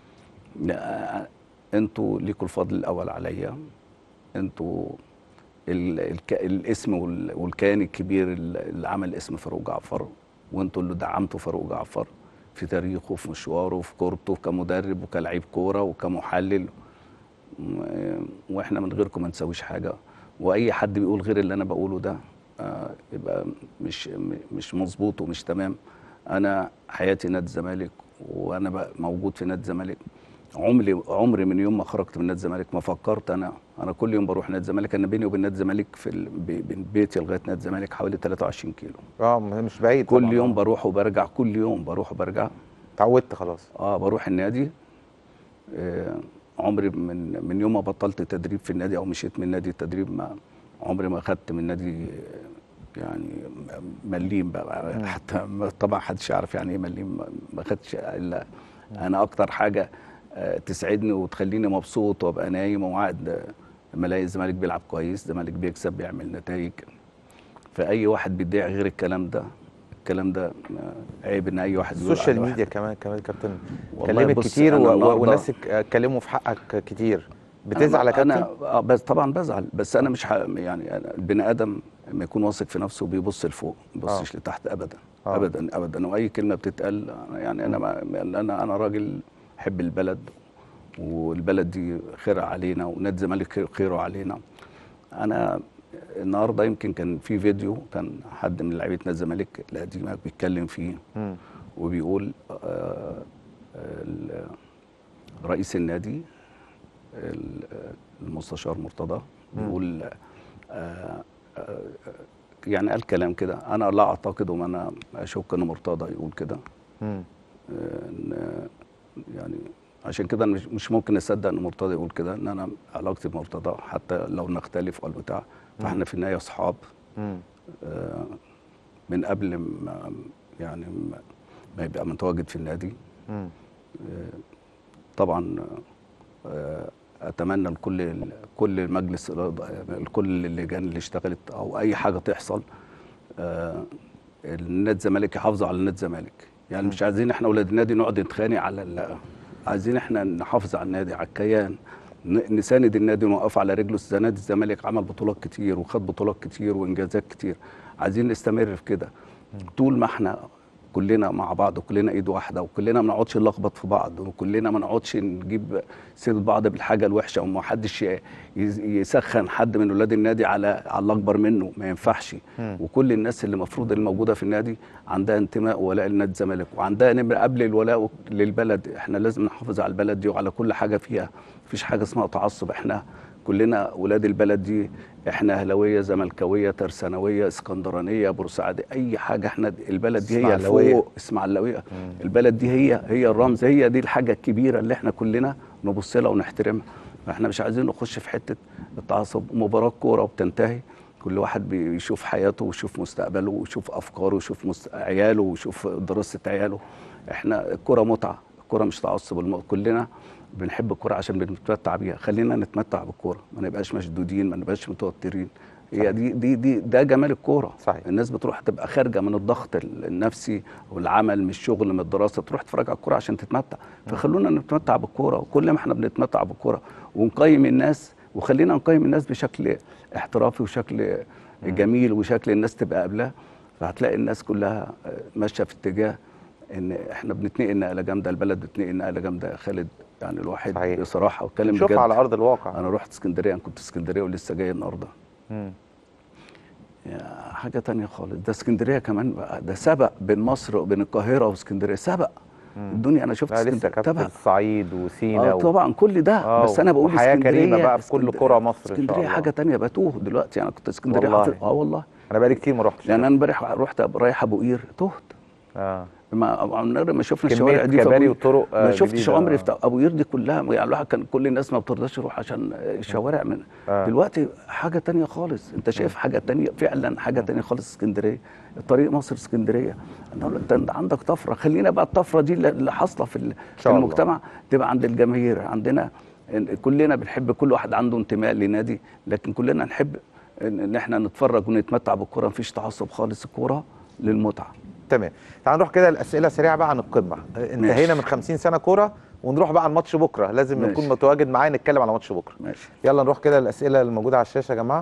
Speaker 3: لا، انتوا ليكوا الفضل الاول عليا انتوا ال الك الاسم وال- والكيان الكبير اللي عمل اسم فاروق جعفر وانتوا اللي دعمتوا فاروق جعفر في تاريخه وفي مشواره وفي كورته كمدرب وكلاعب كوره وكمحلل و- واحنا من غيركم ما نسويش حاجه واي حد بيقول غير اللي انا بقوله ده آه، يبقى مش م- مش مظبوط ومش تمام انا حياتي نادي الزمالك وانا بقى موجود في نادي الزمالك عمري عمري من يوم ما خرجت من نادي الزمالك ما فكرت انا انا كل يوم بروح نادي الزمالك انا بيني وبين نادي الزمالك في ال... ب- من بيتي لغايه نادي الزمالك حوالي 23 كيلو
Speaker 2: اه مش بعيد
Speaker 3: كل
Speaker 2: طبعاً.
Speaker 3: يوم بروح وبرجع كل يوم بروح وبرجع
Speaker 2: اتعودت خلاص
Speaker 3: اه بروح النادي آه عمري من من يوم ما بطلت تدريب في النادي او مشيت من نادي التدريب ما عمري ما خدت من النادي آه، يعني مليم بقى حتى ما- طبعا محدش يعرف يعني ايه مليم ما- ما خدتش الا انا اكتر حاجه آه، تسعدني وتخليني مبسوط وابقى نايم وقاعد آه، لما الاقي الزمالك بيلعب كويس الزمالك بيكسب بيعمل نتائج فاي واحد بيدعي غير الكلام ده الكلام ده آه، عيب ان اي واحد يقول
Speaker 2: السوشيال
Speaker 3: على واحد.
Speaker 2: ميديا كمان كمان كابتن
Speaker 3: والله
Speaker 2: كلمت
Speaker 3: بص،
Speaker 2: كتير
Speaker 3: أنا
Speaker 2: و- و-
Speaker 3: النهاردة-
Speaker 2: وناس اتكلموا في حقك كتير بتزعل يا
Speaker 3: أنا-
Speaker 2: كابتن
Speaker 3: انا آه، بس طبعا بزعل بس انا مش ح... يعني أنا البني ادم لما يكون واثق في نفسه بيبص لفوق ما بيبصش لتحت ابدا
Speaker 2: آه.
Speaker 3: ابدا ابدا واي كلمه بتتقال أنا- يعني انا ما... انا انا راجل احب البلد والبلد دي خيرها علينا ونادي الزمالك خير- خيره علينا انا النهارده يمكن كان في فيديو كان حد من لعيبه نادي الزمالك القديمه بيتكلم فيه
Speaker 2: مم.
Speaker 3: وبيقول آه ال- رئيس النادي ال- المستشار مرتضى بيقول آه، آه، يعني قال كلام كده انا لا اعتقد وانا اشك ان مرتضى يقول كده
Speaker 2: مم.
Speaker 3: آه، إن يعني عشان كده أنا مش مش ممكن اصدق ان مرتضى يقول كده ان انا علاقتي بمرتضى حتى لو نختلف او بتاع فاحنا في النهايه اصحاب
Speaker 2: مم.
Speaker 3: آه، من قبل ما يعني ما- ما يبقى متواجد في النادي
Speaker 2: مم.
Speaker 3: آه، طبعا آه، اتمنى لكل كل مجلس الإدارة- كل اللجان اللي اشتغلت او اي حاجه تحصل آه، النادي الزمالك يحافظوا على النادي الزمالك يعني مش عايزين احنا اولاد النادي نقعد نتخانق على ال- عايزين احنا نحافظ على النادي على الكيان ن- نساند النادي ونوقف على رجله زي نادي الزمالك عمل بطولات كتير وخد بطولات كتير وانجازات كتير عايزين نستمر في كده طول ما احنا كلنا مع بعض وكلنا ايد واحده وكلنا ما نقعدش نلخبط في بعض وكلنا ما نقعدش نجيب سيره بعض بالحاجه الوحشه وما حدش ي- يز- يسخن حد من اولاد النادي على على الاكبر منه ما ينفعش
Speaker 2: مم.
Speaker 3: وكل الناس اللي المفروض اللي موجوده في النادي عندها انتماء وولاء لنادي الزمالك وعندها نمره قبل الولاء للبلد احنا لازم نحافظ على البلد دي وعلى كل حاجه فيها مفيش حاجه اسمها تعصب احنا كلنا ولاد البلد دي احنا اهلاويه زملكاويه ترسانويه اسكندرانيه بورسعيد اي حاجه احنا البلد دي هي
Speaker 2: إسماعيلاوية.
Speaker 3: فوق اسماعيلاويه البلد دي هي هي الرمز هي دي الحاجه الكبيره اللي احنا كلنا نبص لها ونحترمها احنا مش عايزين نخش في حته التعصب مباراه كوره وبتنتهي كل واحد بيشوف حياته ويشوف مستقبله ويشوف افكاره ويشوف مست... عياله ويشوف دراسه عياله احنا الكوره متعه الكوره مش تعصب الم... كلنا بنحب الكوره عشان بنتمتع بيها خلينا نتمتع بالكوره ما نبقاش مشدودين ما نبقاش متوترين هي دي دي دي ده جمال الكوره
Speaker 2: صحيح.
Speaker 3: الناس بتروح تبقى خارجه من الضغط ال- النفسي والعمل من الشغل من الدراسه تروح تتفرج على الكوره عشان تتمتع فخلونا نتمتع بالكوره وكل ما احنا بنتمتع بالكوره ونقيم الناس وخلينا نقيم الناس بشكل احترافي وشكل جميل وشكل الناس تبقى قابلاه فهتلاقي الناس كلها آه، ماشيه في اتجاه ان احنا بنتنقل نقله جامده البلد بتنقل نقله جامده يا خالد يعني الواحد
Speaker 2: صحيح.
Speaker 3: بصراحه واتكلم
Speaker 2: شوف
Speaker 3: بجد
Speaker 2: على ارض الواقع
Speaker 3: انا رحت اسكندريه انا كنت في اسكندريه ولسه جاي النهارده
Speaker 2: مم.
Speaker 3: يا حاجه تانية خالص ده اسكندريه كمان بقى ده سبق بين مصر وبين القاهره واسكندريه سبق الدنيا انا شفت
Speaker 2: لا لسه
Speaker 3: اسكندريه
Speaker 2: كابتن
Speaker 3: تبع
Speaker 2: الصعيد وسينا
Speaker 3: اه طبعا كل ده
Speaker 2: آه،
Speaker 3: بس انا بقول
Speaker 2: وحياة
Speaker 3: اسكندريه
Speaker 2: كريمة بقى في كل
Speaker 3: اسكندرية-
Speaker 2: قرى مصر إن شاء
Speaker 3: اسكندريه
Speaker 2: الله.
Speaker 3: حاجه تانية بتوه دلوقتي انا كنت اسكندريه
Speaker 2: والله.
Speaker 3: حاطط- اه والله
Speaker 2: انا بقالي كتير ما رحتش
Speaker 3: لان انا امبارح رحت رايح ابو قير تهت
Speaker 2: اه
Speaker 3: ما عمرنا ما شفنا
Speaker 2: كمية
Speaker 3: الشوارع دي في
Speaker 2: كباري
Speaker 3: أبو قير.
Speaker 2: وطرق، آه،
Speaker 3: ما شفتش
Speaker 2: جديدة.
Speaker 3: عمري في ابو قير دي كلها يعني الواحد كان كل الناس ما بترضاش تروح عشان الشوارع من
Speaker 2: آه.
Speaker 3: دلوقتي حاجه تانية خالص انت شايف حاجه تانية فعلا حاجه تانية خالص اسكندريه الطريق مصر اسكندريه أنا أقول لك انت عندك طفره خلينا بقى الطفره دي اللي- اللي حاصله في ال- في
Speaker 2: شاء الله.
Speaker 3: المجتمع تبقى عند الجماهير عندنا إن- كلنا بنحب كل واحد عنده انتماء لنادي لكن كلنا نحب ان إن احنا نتفرج ونتمتع بالكوره مفيش تعصب خالص الكوره للمتعه
Speaker 2: تمام تعال نروح كده الاسئله سريعه بقى عن القمه انتهينا من 50 سنه كوره ونروح بقى على الماتش بكره لازم
Speaker 3: ماشي.
Speaker 2: نكون متواجد معايا نتكلم على ماتش بكره
Speaker 3: ماشي
Speaker 2: يلا نروح كده الاسئله الموجوده على الشاشه يا جماعه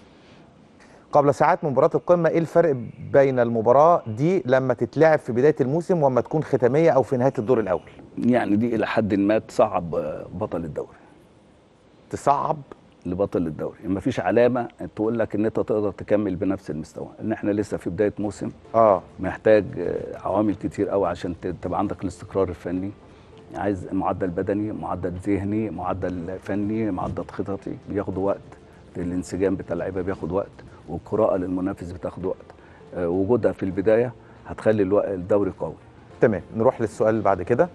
Speaker 2: قبل ساعات من مباراه القمه ايه الفرق بين المباراه دي لما تتلعب في بدايه الموسم وما تكون ختاميه او في نهايه الدور الاول
Speaker 3: يعني دي الى حد ما تصعب آه، بطل الدوري
Speaker 2: تصعب
Speaker 3: لبطل الدوري ما فيش علامه تقول لك ان انت تقدر تكمل بنفس المستوى ان احنا لسه في بدايه موسم
Speaker 2: اه
Speaker 3: محتاج آه، عوامل كتير قوي عشان ت- تبقى عندك الاستقرار الفني عايز معدل بدني معدل ذهني معدل فني معدل خططي بياخدوا وقت الانسجام بتاع اللعيبه بياخد وقت والقراءه للمنافس بتاخد وقت آه، وجودها في البدايه هتخلي الو- الدوري قوي
Speaker 2: تمام نروح للسؤال اللي بعد كده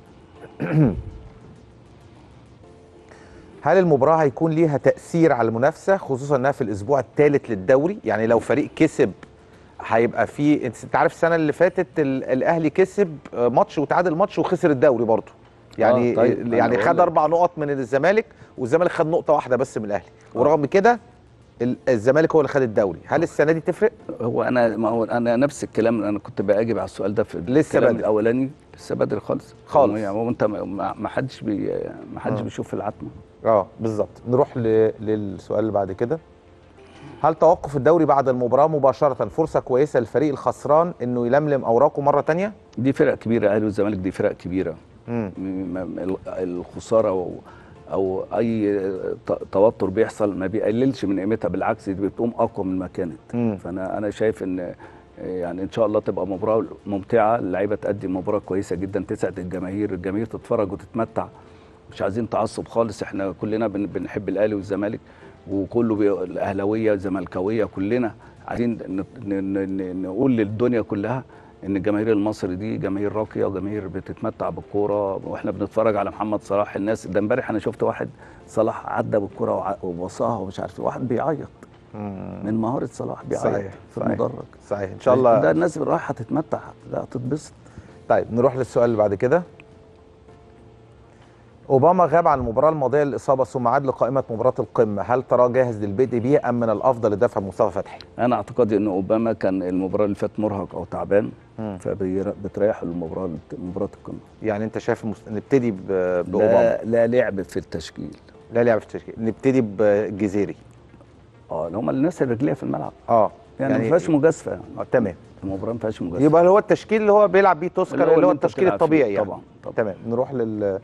Speaker 2: هل المباراة هيكون ليها تأثير على المنافسة خصوصا انها في الاسبوع الثالث للدوري يعني لو فريق كسب هيبقى في انت أنت عارف السنة اللي فاتت ال- الاهلي كسب آه، ماتش وتعادل ماتش وخسر الدوري برضه يعني
Speaker 3: آه، طيب، أنا
Speaker 2: يعني
Speaker 3: بقول
Speaker 2: خد
Speaker 3: لك.
Speaker 2: اربع نقط من الزمالك والزمالك خد نقطة واحدة بس من الاهلي ورغم كده ال- الزمالك هو اللي خد الدوري هل السنة دي تفرق؟
Speaker 3: هو انا ما هو انا نفس الكلام اللي انا كنت باجب على السؤال ده في
Speaker 2: لسه
Speaker 3: الكلام
Speaker 2: بدري.
Speaker 3: الاولاني لسه بدري خالص
Speaker 2: خالص.
Speaker 3: يعني هو انت ما- ما ما حدش بي ما حدش
Speaker 2: آه.
Speaker 3: بيشوف العتمه
Speaker 2: اه بالظبط نروح ل... للسؤال اللي بعد كده هل توقف الدوري بعد المباراة مباشرة فرصة كويسة للفريق الخسران انه يلملم اوراقه مرة تانية؟
Speaker 3: دي فرق كبيره الاهلي والزمالك دي فرق كبيره
Speaker 2: مم.
Speaker 3: م- م- ال- الخساره او او اي ت- توتر بيحصل ما بيقللش من قيمتها بالعكس دي بتقوم اقوى من ما كانت
Speaker 2: مم.
Speaker 3: فانا انا شايف ان يعني ان شاء الله تبقى مباراه ممتعه اللعيبه تأدي مباراه كويسه جدا تسعد الجماهير الجماهير تتفرج وتتمتع مش عايزين تعصب خالص احنا كلنا بن- بنحب الاهلي والزمالك وكله بي- الاهلاويه زملكاويه كلنا عايزين ن- ن- ن- نقول للدنيا كلها ان الجماهير المصري دي جماهير راقيه وجماهير بتتمتع بالكوره واحنا بنتفرج على محمد صلاح الناس ده امبارح انا شفت واحد صلاح عدى بالكوره وع- وبصاها ومش عارف إيه، واحد بيعيط من مهاره صلاح بيعيط
Speaker 2: صحيح،
Speaker 3: في
Speaker 2: صحيح.
Speaker 3: المدرج
Speaker 2: صحيح ان شاء الله
Speaker 3: ده الناس رايحه تتمتع لا تتبسط
Speaker 2: طيب نروح للسؤال اللي بعد كده اوباما غاب عن المباراه الماضيه للاصابه ثم عاد لقائمه مباراه القمه هل تراه جاهز للبدء بيه ام من الافضل الدفع بمصطفى فتحي
Speaker 3: انا اعتقادي ان اوباما كان المباراه اللي فاتت مرهق او تعبان فبتريحه المباراه مباراه القمه
Speaker 2: يعني انت شايف المس... نبتدي ب... باوباما
Speaker 3: لا, لا لعب في التشكيل
Speaker 2: لا لعب في التشكيل نبتدي بالجزيري
Speaker 3: اه اللي هم الناس الرجليه في الملعب
Speaker 2: اه
Speaker 3: يعني, يعني ما فيهاش مجازفه يعني
Speaker 2: آه تمام
Speaker 3: المباراه ما فيهاش مجازفه
Speaker 2: يبقى هو التشكيل اللي هو بيلعب بيه توسكر
Speaker 3: اللي هو
Speaker 2: اللي هو
Speaker 3: اللي انت
Speaker 2: التشكيل
Speaker 3: بتلعب فيه.
Speaker 2: الطبيعي يعني
Speaker 3: طبعاً، طبعاً.
Speaker 2: تمام نروح لل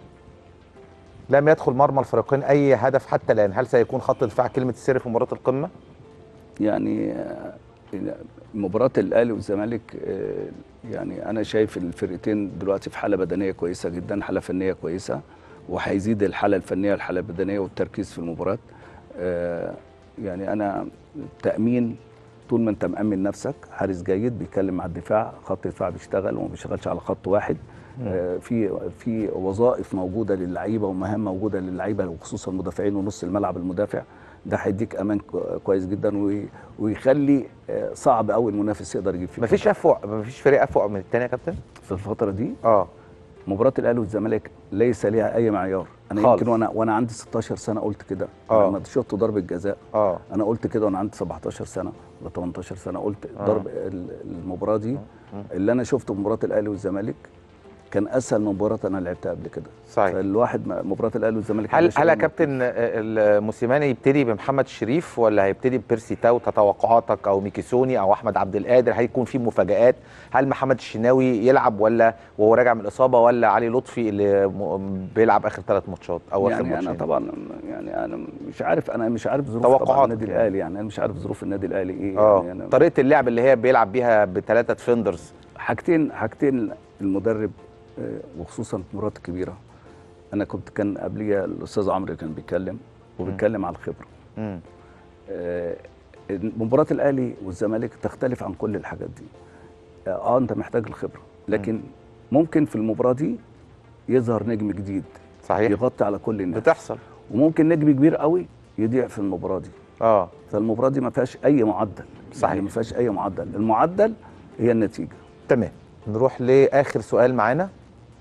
Speaker 2: لم يدخل مرمى الفريقين اي هدف حتى الان هل سيكون خط دفاع كلمه السر في مباراه القمه
Speaker 3: يعني آه، مباراة الأهلي والزمالك آه، يعني أنا شايف الفرقتين دلوقتي في حالة بدنية كويسة جدا حالة فنية كويسة وهيزيد الحالة الفنية الحالة البدنية والتركيز في المباراة آه، يعني أنا تأمين طول ما أنت مأمن نفسك حارس جيد بيتكلم مع الدفاع خط الدفاع بيشتغل وما بيشتغلش على خط واحد آه، في في وظائف موجوده للعيبه ومهام موجوده للعيبه وخصوصا المدافعين ونص الملعب المدافع ده هيديك امان كو- كويس جدا وي- ويخلي آه، صعب قوي المنافس يقدر يجيب فيه
Speaker 2: مفيش افوق مفيش فريق افوق من الثاني يا كابتن
Speaker 3: في الفتره دي
Speaker 2: اه
Speaker 3: مباراه الاهلي والزمالك ليس ليها اي معيار انا
Speaker 2: خالص.
Speaker 3: يمكن وانا وانا عندي 16 سنه قلت كده
Speaker 2: آه.
Speaker 3: لما شفت ضربه جزاء
Speaker 2: اه
Speaker 3: انا قلت كده وانا عندي 17 سنه ولا 18 سنه قلت
Speaker 2: آه.
Speaker 3: ضرب ال- المباراه دي اللي انا شفته في مباراه الاهلي والزمالك كان اسهل من مباراه انا لعبتها قبل كده
Speaker 2: صحيح
Speaker 3: فالواحد ما- مباراه الاهلي والزمالك
Speaker 2: هل
Speaker 3: ماشي
Speaker 2: هل يا
Speaker 3: بالمنطق.
Speaker 2: كابتن آه، الموسيماني يبتدي بمحمد شريف ولا هيبتدي ببيرسي تاو توقعاتك او ميكيسوني او احمد عبد القادر هيكون في مفاجات هل محمد الشناوي يلعب ولا وهو راجع من الاصابه ولا علي لطفي اللي م- بيلعب اخر ثلاث ماتشات او اخر
Speaker 3: يعني انا
Speaker 2: ماتشين
Speaker 3: طبعا يعني انا مش عارف انا مش عارف ظروف طبعا
Speaker 2: توقعاتك
Speaker 3: النادي
Speaker 2: يعني.
Speaker 3: الاهلي يعني انا مش عارف ظروف النادي الاهلي ايه
Speaker 2: اه
Speaker 3: يعني أنا
Speaker 2: طريقه اللعب اللي هي بيلعب بيها بثلاثه ديفندرز
Speaker 3: حاجتين حاجتين المدرب آه، وخصوصا في المباريات الكبيره انا كنت كان قبليه الاستاذ عمرو كان بيتكلم وبيتكلم على الخبره
Speaker 2: مم.
Speaker 3: آه، مباراه الاهلي والزمالك تختلف عن كل الحاجات دي اه آه، انت محتاج الخبره لكن ممكن في المباراه دي يظهر نجم جديد
Speaker 2: صحيح
Speaker 3: يغطي على كل الناس
Speaker 2: بتحصل
Speaker 3: وممكن نجم كبير قوي يضيع في المباراه دي
Speaker 2: اه
Speaker 3: فالمباراه دي ما فيهاش اي معدل
Speaker 2: صحيح.
Speaker 3: يعني ما فيهاش اي معدل المعدل هي النتيجه
Speaker 2: تمام نروح لاخر سؤال معانا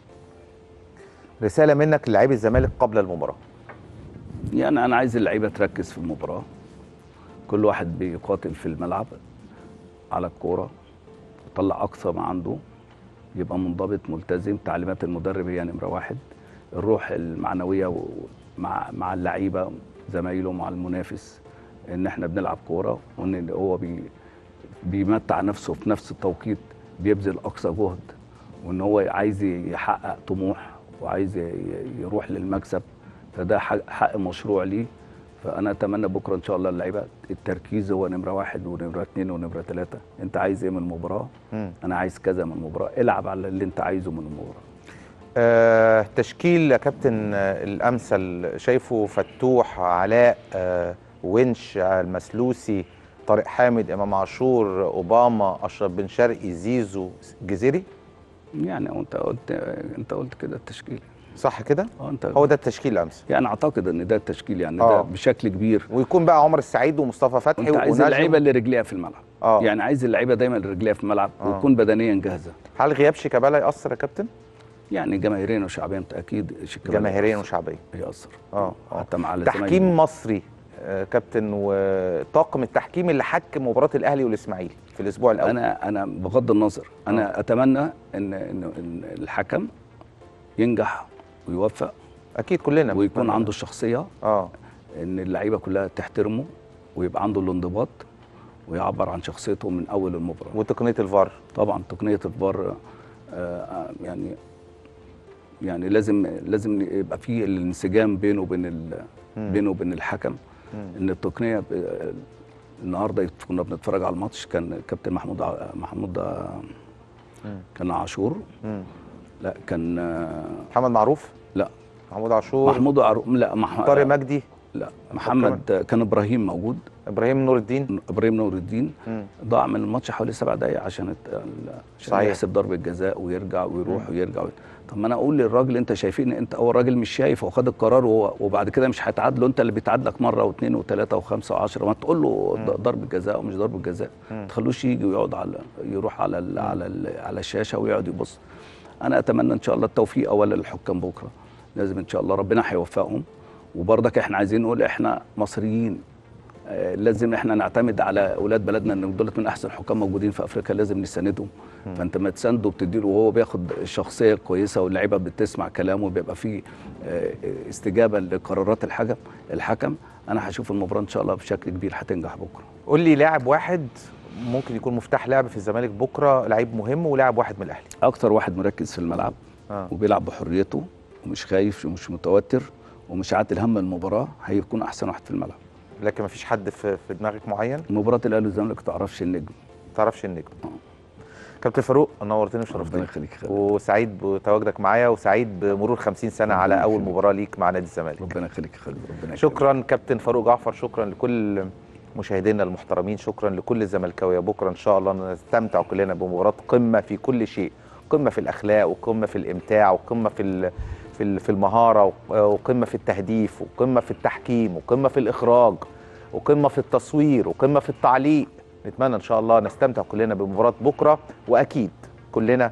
Speaker 2: رساله منك للاعبي الزمالك قبل المباراه
Speaker 3: يعني انا عايز اللعيبه تركز في المباراه كل واحد بيقاتل في الملعب على الكوره يطلع اقصى ما عنده يبقى منضبط ملتزم تعليمات المدرب هي نمره واحد الروح المعنويه و- مع مع اللعيبه زمايله مع المنافس ان احنا بنلعب كوره وان هو بي بيمتع نفسه في نفس التوقيت بيبذل اقصى جهد وان هو عايز يحقق طموح وعايز ي- يروح للمكسب فده حق حق مشروع ليه فانا اتمنى بكره ان شاء الله اللعيبه التركيز هو نمره واحد ونمره اثنين ونمره ثلاثه انت عايز ايه من المباراه
Speaker 2: مم.
Speaker 3: انا عايز كذا من المباراه العب على اللي انت عايزه من المباراه
Speaker 2: آه تشكيل يا كابتن آه الامثل شايفه فتوح علاء آه ونش آه المسلوسي طارق حامد امام عاشور اوباما اشرف بن شرقي زيزو جزيري
Speaker 3: يعني وانت قلت انت قلت كده التشكيل
Speaker 2: صح كده
Speaker 3: اه انت
Speaker 2: هو ده التشكيل الامثل
Speaker 3: يعني اعتقد ان ده التشكيل يعني
Speaker 2: آه.
Speaker 3: ده بشكل كبير
Speaker 2: ويكون بقى عمر السعيد ومصطفى فتحي
Speaker 3: انت عايز
Speaker 2: ونجم.
Speaker 3: اللعيبه اللي رجليها في الملعب
Speaker 2: اه
Speaker 3: يعني عايز اللعيبه دايما اللي رجليها في الملعب
Speaker 2: آه.
Speaker 3: ويكون بدنيا جاهزه
Speaker 2: هل غياب شيكابالا ياثر يا كابتن
Speaker 3: يعني جماهيريا وشعبيا اكيد شيكابالا
Speaker 2: جماهيريا
Speaker 3: يأثر.
Speaker 2: وشعبيا
Speaker 3: يأثر
Speaker 2: اه آه.
Speaker 3: حتى مع
Speaker 2: تحكيم مصري آه، كابتن وطاقم التحكيم اللي حكم مباراه الاهلي والاسماعيلي في الاسبوع الاول
Speaker 3: انا انا بغض النظر انا اتمنى ان ان إن الحكم ينجح ويوفق
Speaker 2: اكيد كلنا
Speaker 3: ويكون
Speaker 2: بنتمنى.
Speaker 3: عنده الشخصيه
Speaker 2: اه
Speaker 3: ان اللعيبه كلها تحترمه ويبقى عنده الانضباط ويعبر عن شخصيته من اول المباراه
Speaker 2: وتقنيه الفار
Speaker 3: طبعا تقنيه الفار آه، آه، يعني يعني لازم لازم يبقى في الانسجام بينه وبين ال-
Speaker 2: مم.
Speaker 3: بينه وبين الحكم
Speaker 2: مم.
Speaker 3: ان التقنيه ب- النهارده كنا بنتفرج على الماتش كان كابتن محمود ع- محمود ع-
Speaker 2: مم.
Speaker 3: كان عاشور
Speaker 2: مم.
Speaker 3: لا كان آه،
Speaker 2: محمد معروف
Speaker 3: لا
Speaker 2: محمود عاشور
Speaker 3: محمود عرو... لا مح...
Speaker 2: طارق مجدي
Speaker 3: لا محمد كان ابراهيم موجود
Speaker 2: ابراهيم نور الدين
Speaker 3: ابراهيم نور الدين
Speaker 2: مم.
Speaker 3: ضاع من الماتش حوالي سبع دقايق عشان الت- ال- عشان
Speaker 2: صحيح.
Speaker 3: يحسب ضربه جزاء ويرجع ويروح
Speaker 2: مم.
Speaker 3: ويرجع وي- طب ما انا اقول للراجل انت شايفين انت هو الراجل مش شايف هو خد القرار وهو وبعد كده مش هيتعادلوا انت اللي بيتعادلك مره واثنين وثلاثه وخمسه وعشره ما تقول له ض- ضربه جزاء ومش ضربه جزاء
Speaker 2: مم.
Speaker 3: ما تخلوش يجي ويقعد على يروح على ال على ال على الشاشه ويقعد يبص انا اتمنى ان شاء الله التوفيق اولا للحكام بكره لازم ان شاء الله ربنا هيوفقهم وبرضك احنا عايزين نقول احنا مصريين آه، لازم احنا نعتمد على اولاد بلدنا ان دول من احسن حكام موجودين في افريقيا لازم نساندهم فانت ما تسانده وبتديله وهو بياخد الشخصيه الكويسه واللعيبه بتسمع كلامه وبيبقى فيه آه، استجابه لقرارات الحكم الحكم انا هشوف المباراه ان شاء الله بشكل كبير هتنجح بكره
Speaker 2: قول لي لاعب واحد ممكن يكون مفتاح لعب في الزمالك بكره لعيب مهم ولاعب واحد من الاهلي
Speaker 3: اكتر واحد مركز في الملعب
Speaker 2: آه.
Speaker 3: وبيلعب بحريته ومش خايف ومش متوتر ومش عاتل هم المباراه هيكون احسن واحد في الملعب
Speaker 2: لكن ما فيش حد في, في دماغك معين
Speaker 3: مباراه الاهلي والزمالك تعرفش النجم
Speaker 2: ما تعرفش النجم كابتن فاروق نورتني وشرفتني
Speaker 3: ربنا يخليك يا خالد.
Speaker 2: وسعيد بتواجدك معايا وسعيد بمرور 50 سنه على اول مباراه ليك مع نادي الزمالك
Speaker 3: ربنا يخليك يا خالد ربنا يخليك.
Speaker 2: شكرا كابتن فاروق جعفر شكرا لكل مشاهدينا المحترمين شكرا لكل الزملكاويه بكره ان شاء الله نستمتع كلنا بمباراه قمه في كل شيء قمه في الاخلاق وقمه في الامتاع وقمه في ال- في ال- في المهاره وقمه في التهديف وقمه في التحكيم وقمه في الاخراج وقمه في التصوير وقمه في التعليق نتمنى ان شاء الله نستمتع كلنا بمباراه بكره واكيد كلنا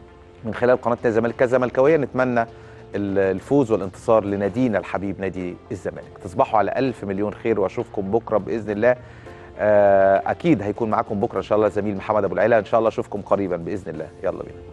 Speaker 2: من خلال قناه نادي الزمالك كزملكاويه نتمنى ال- الفوز والانتصار لنادينا الحبيب نادي الزمالك تصبحوا على ألف مليون خير واشوفكم بكره باذن الله آه، اكيد هيكون معاكم بكره ان شاء الله زميل محمد ابو العلا ان شاء الله اشوفكم قريبا باذن الله يلا بينا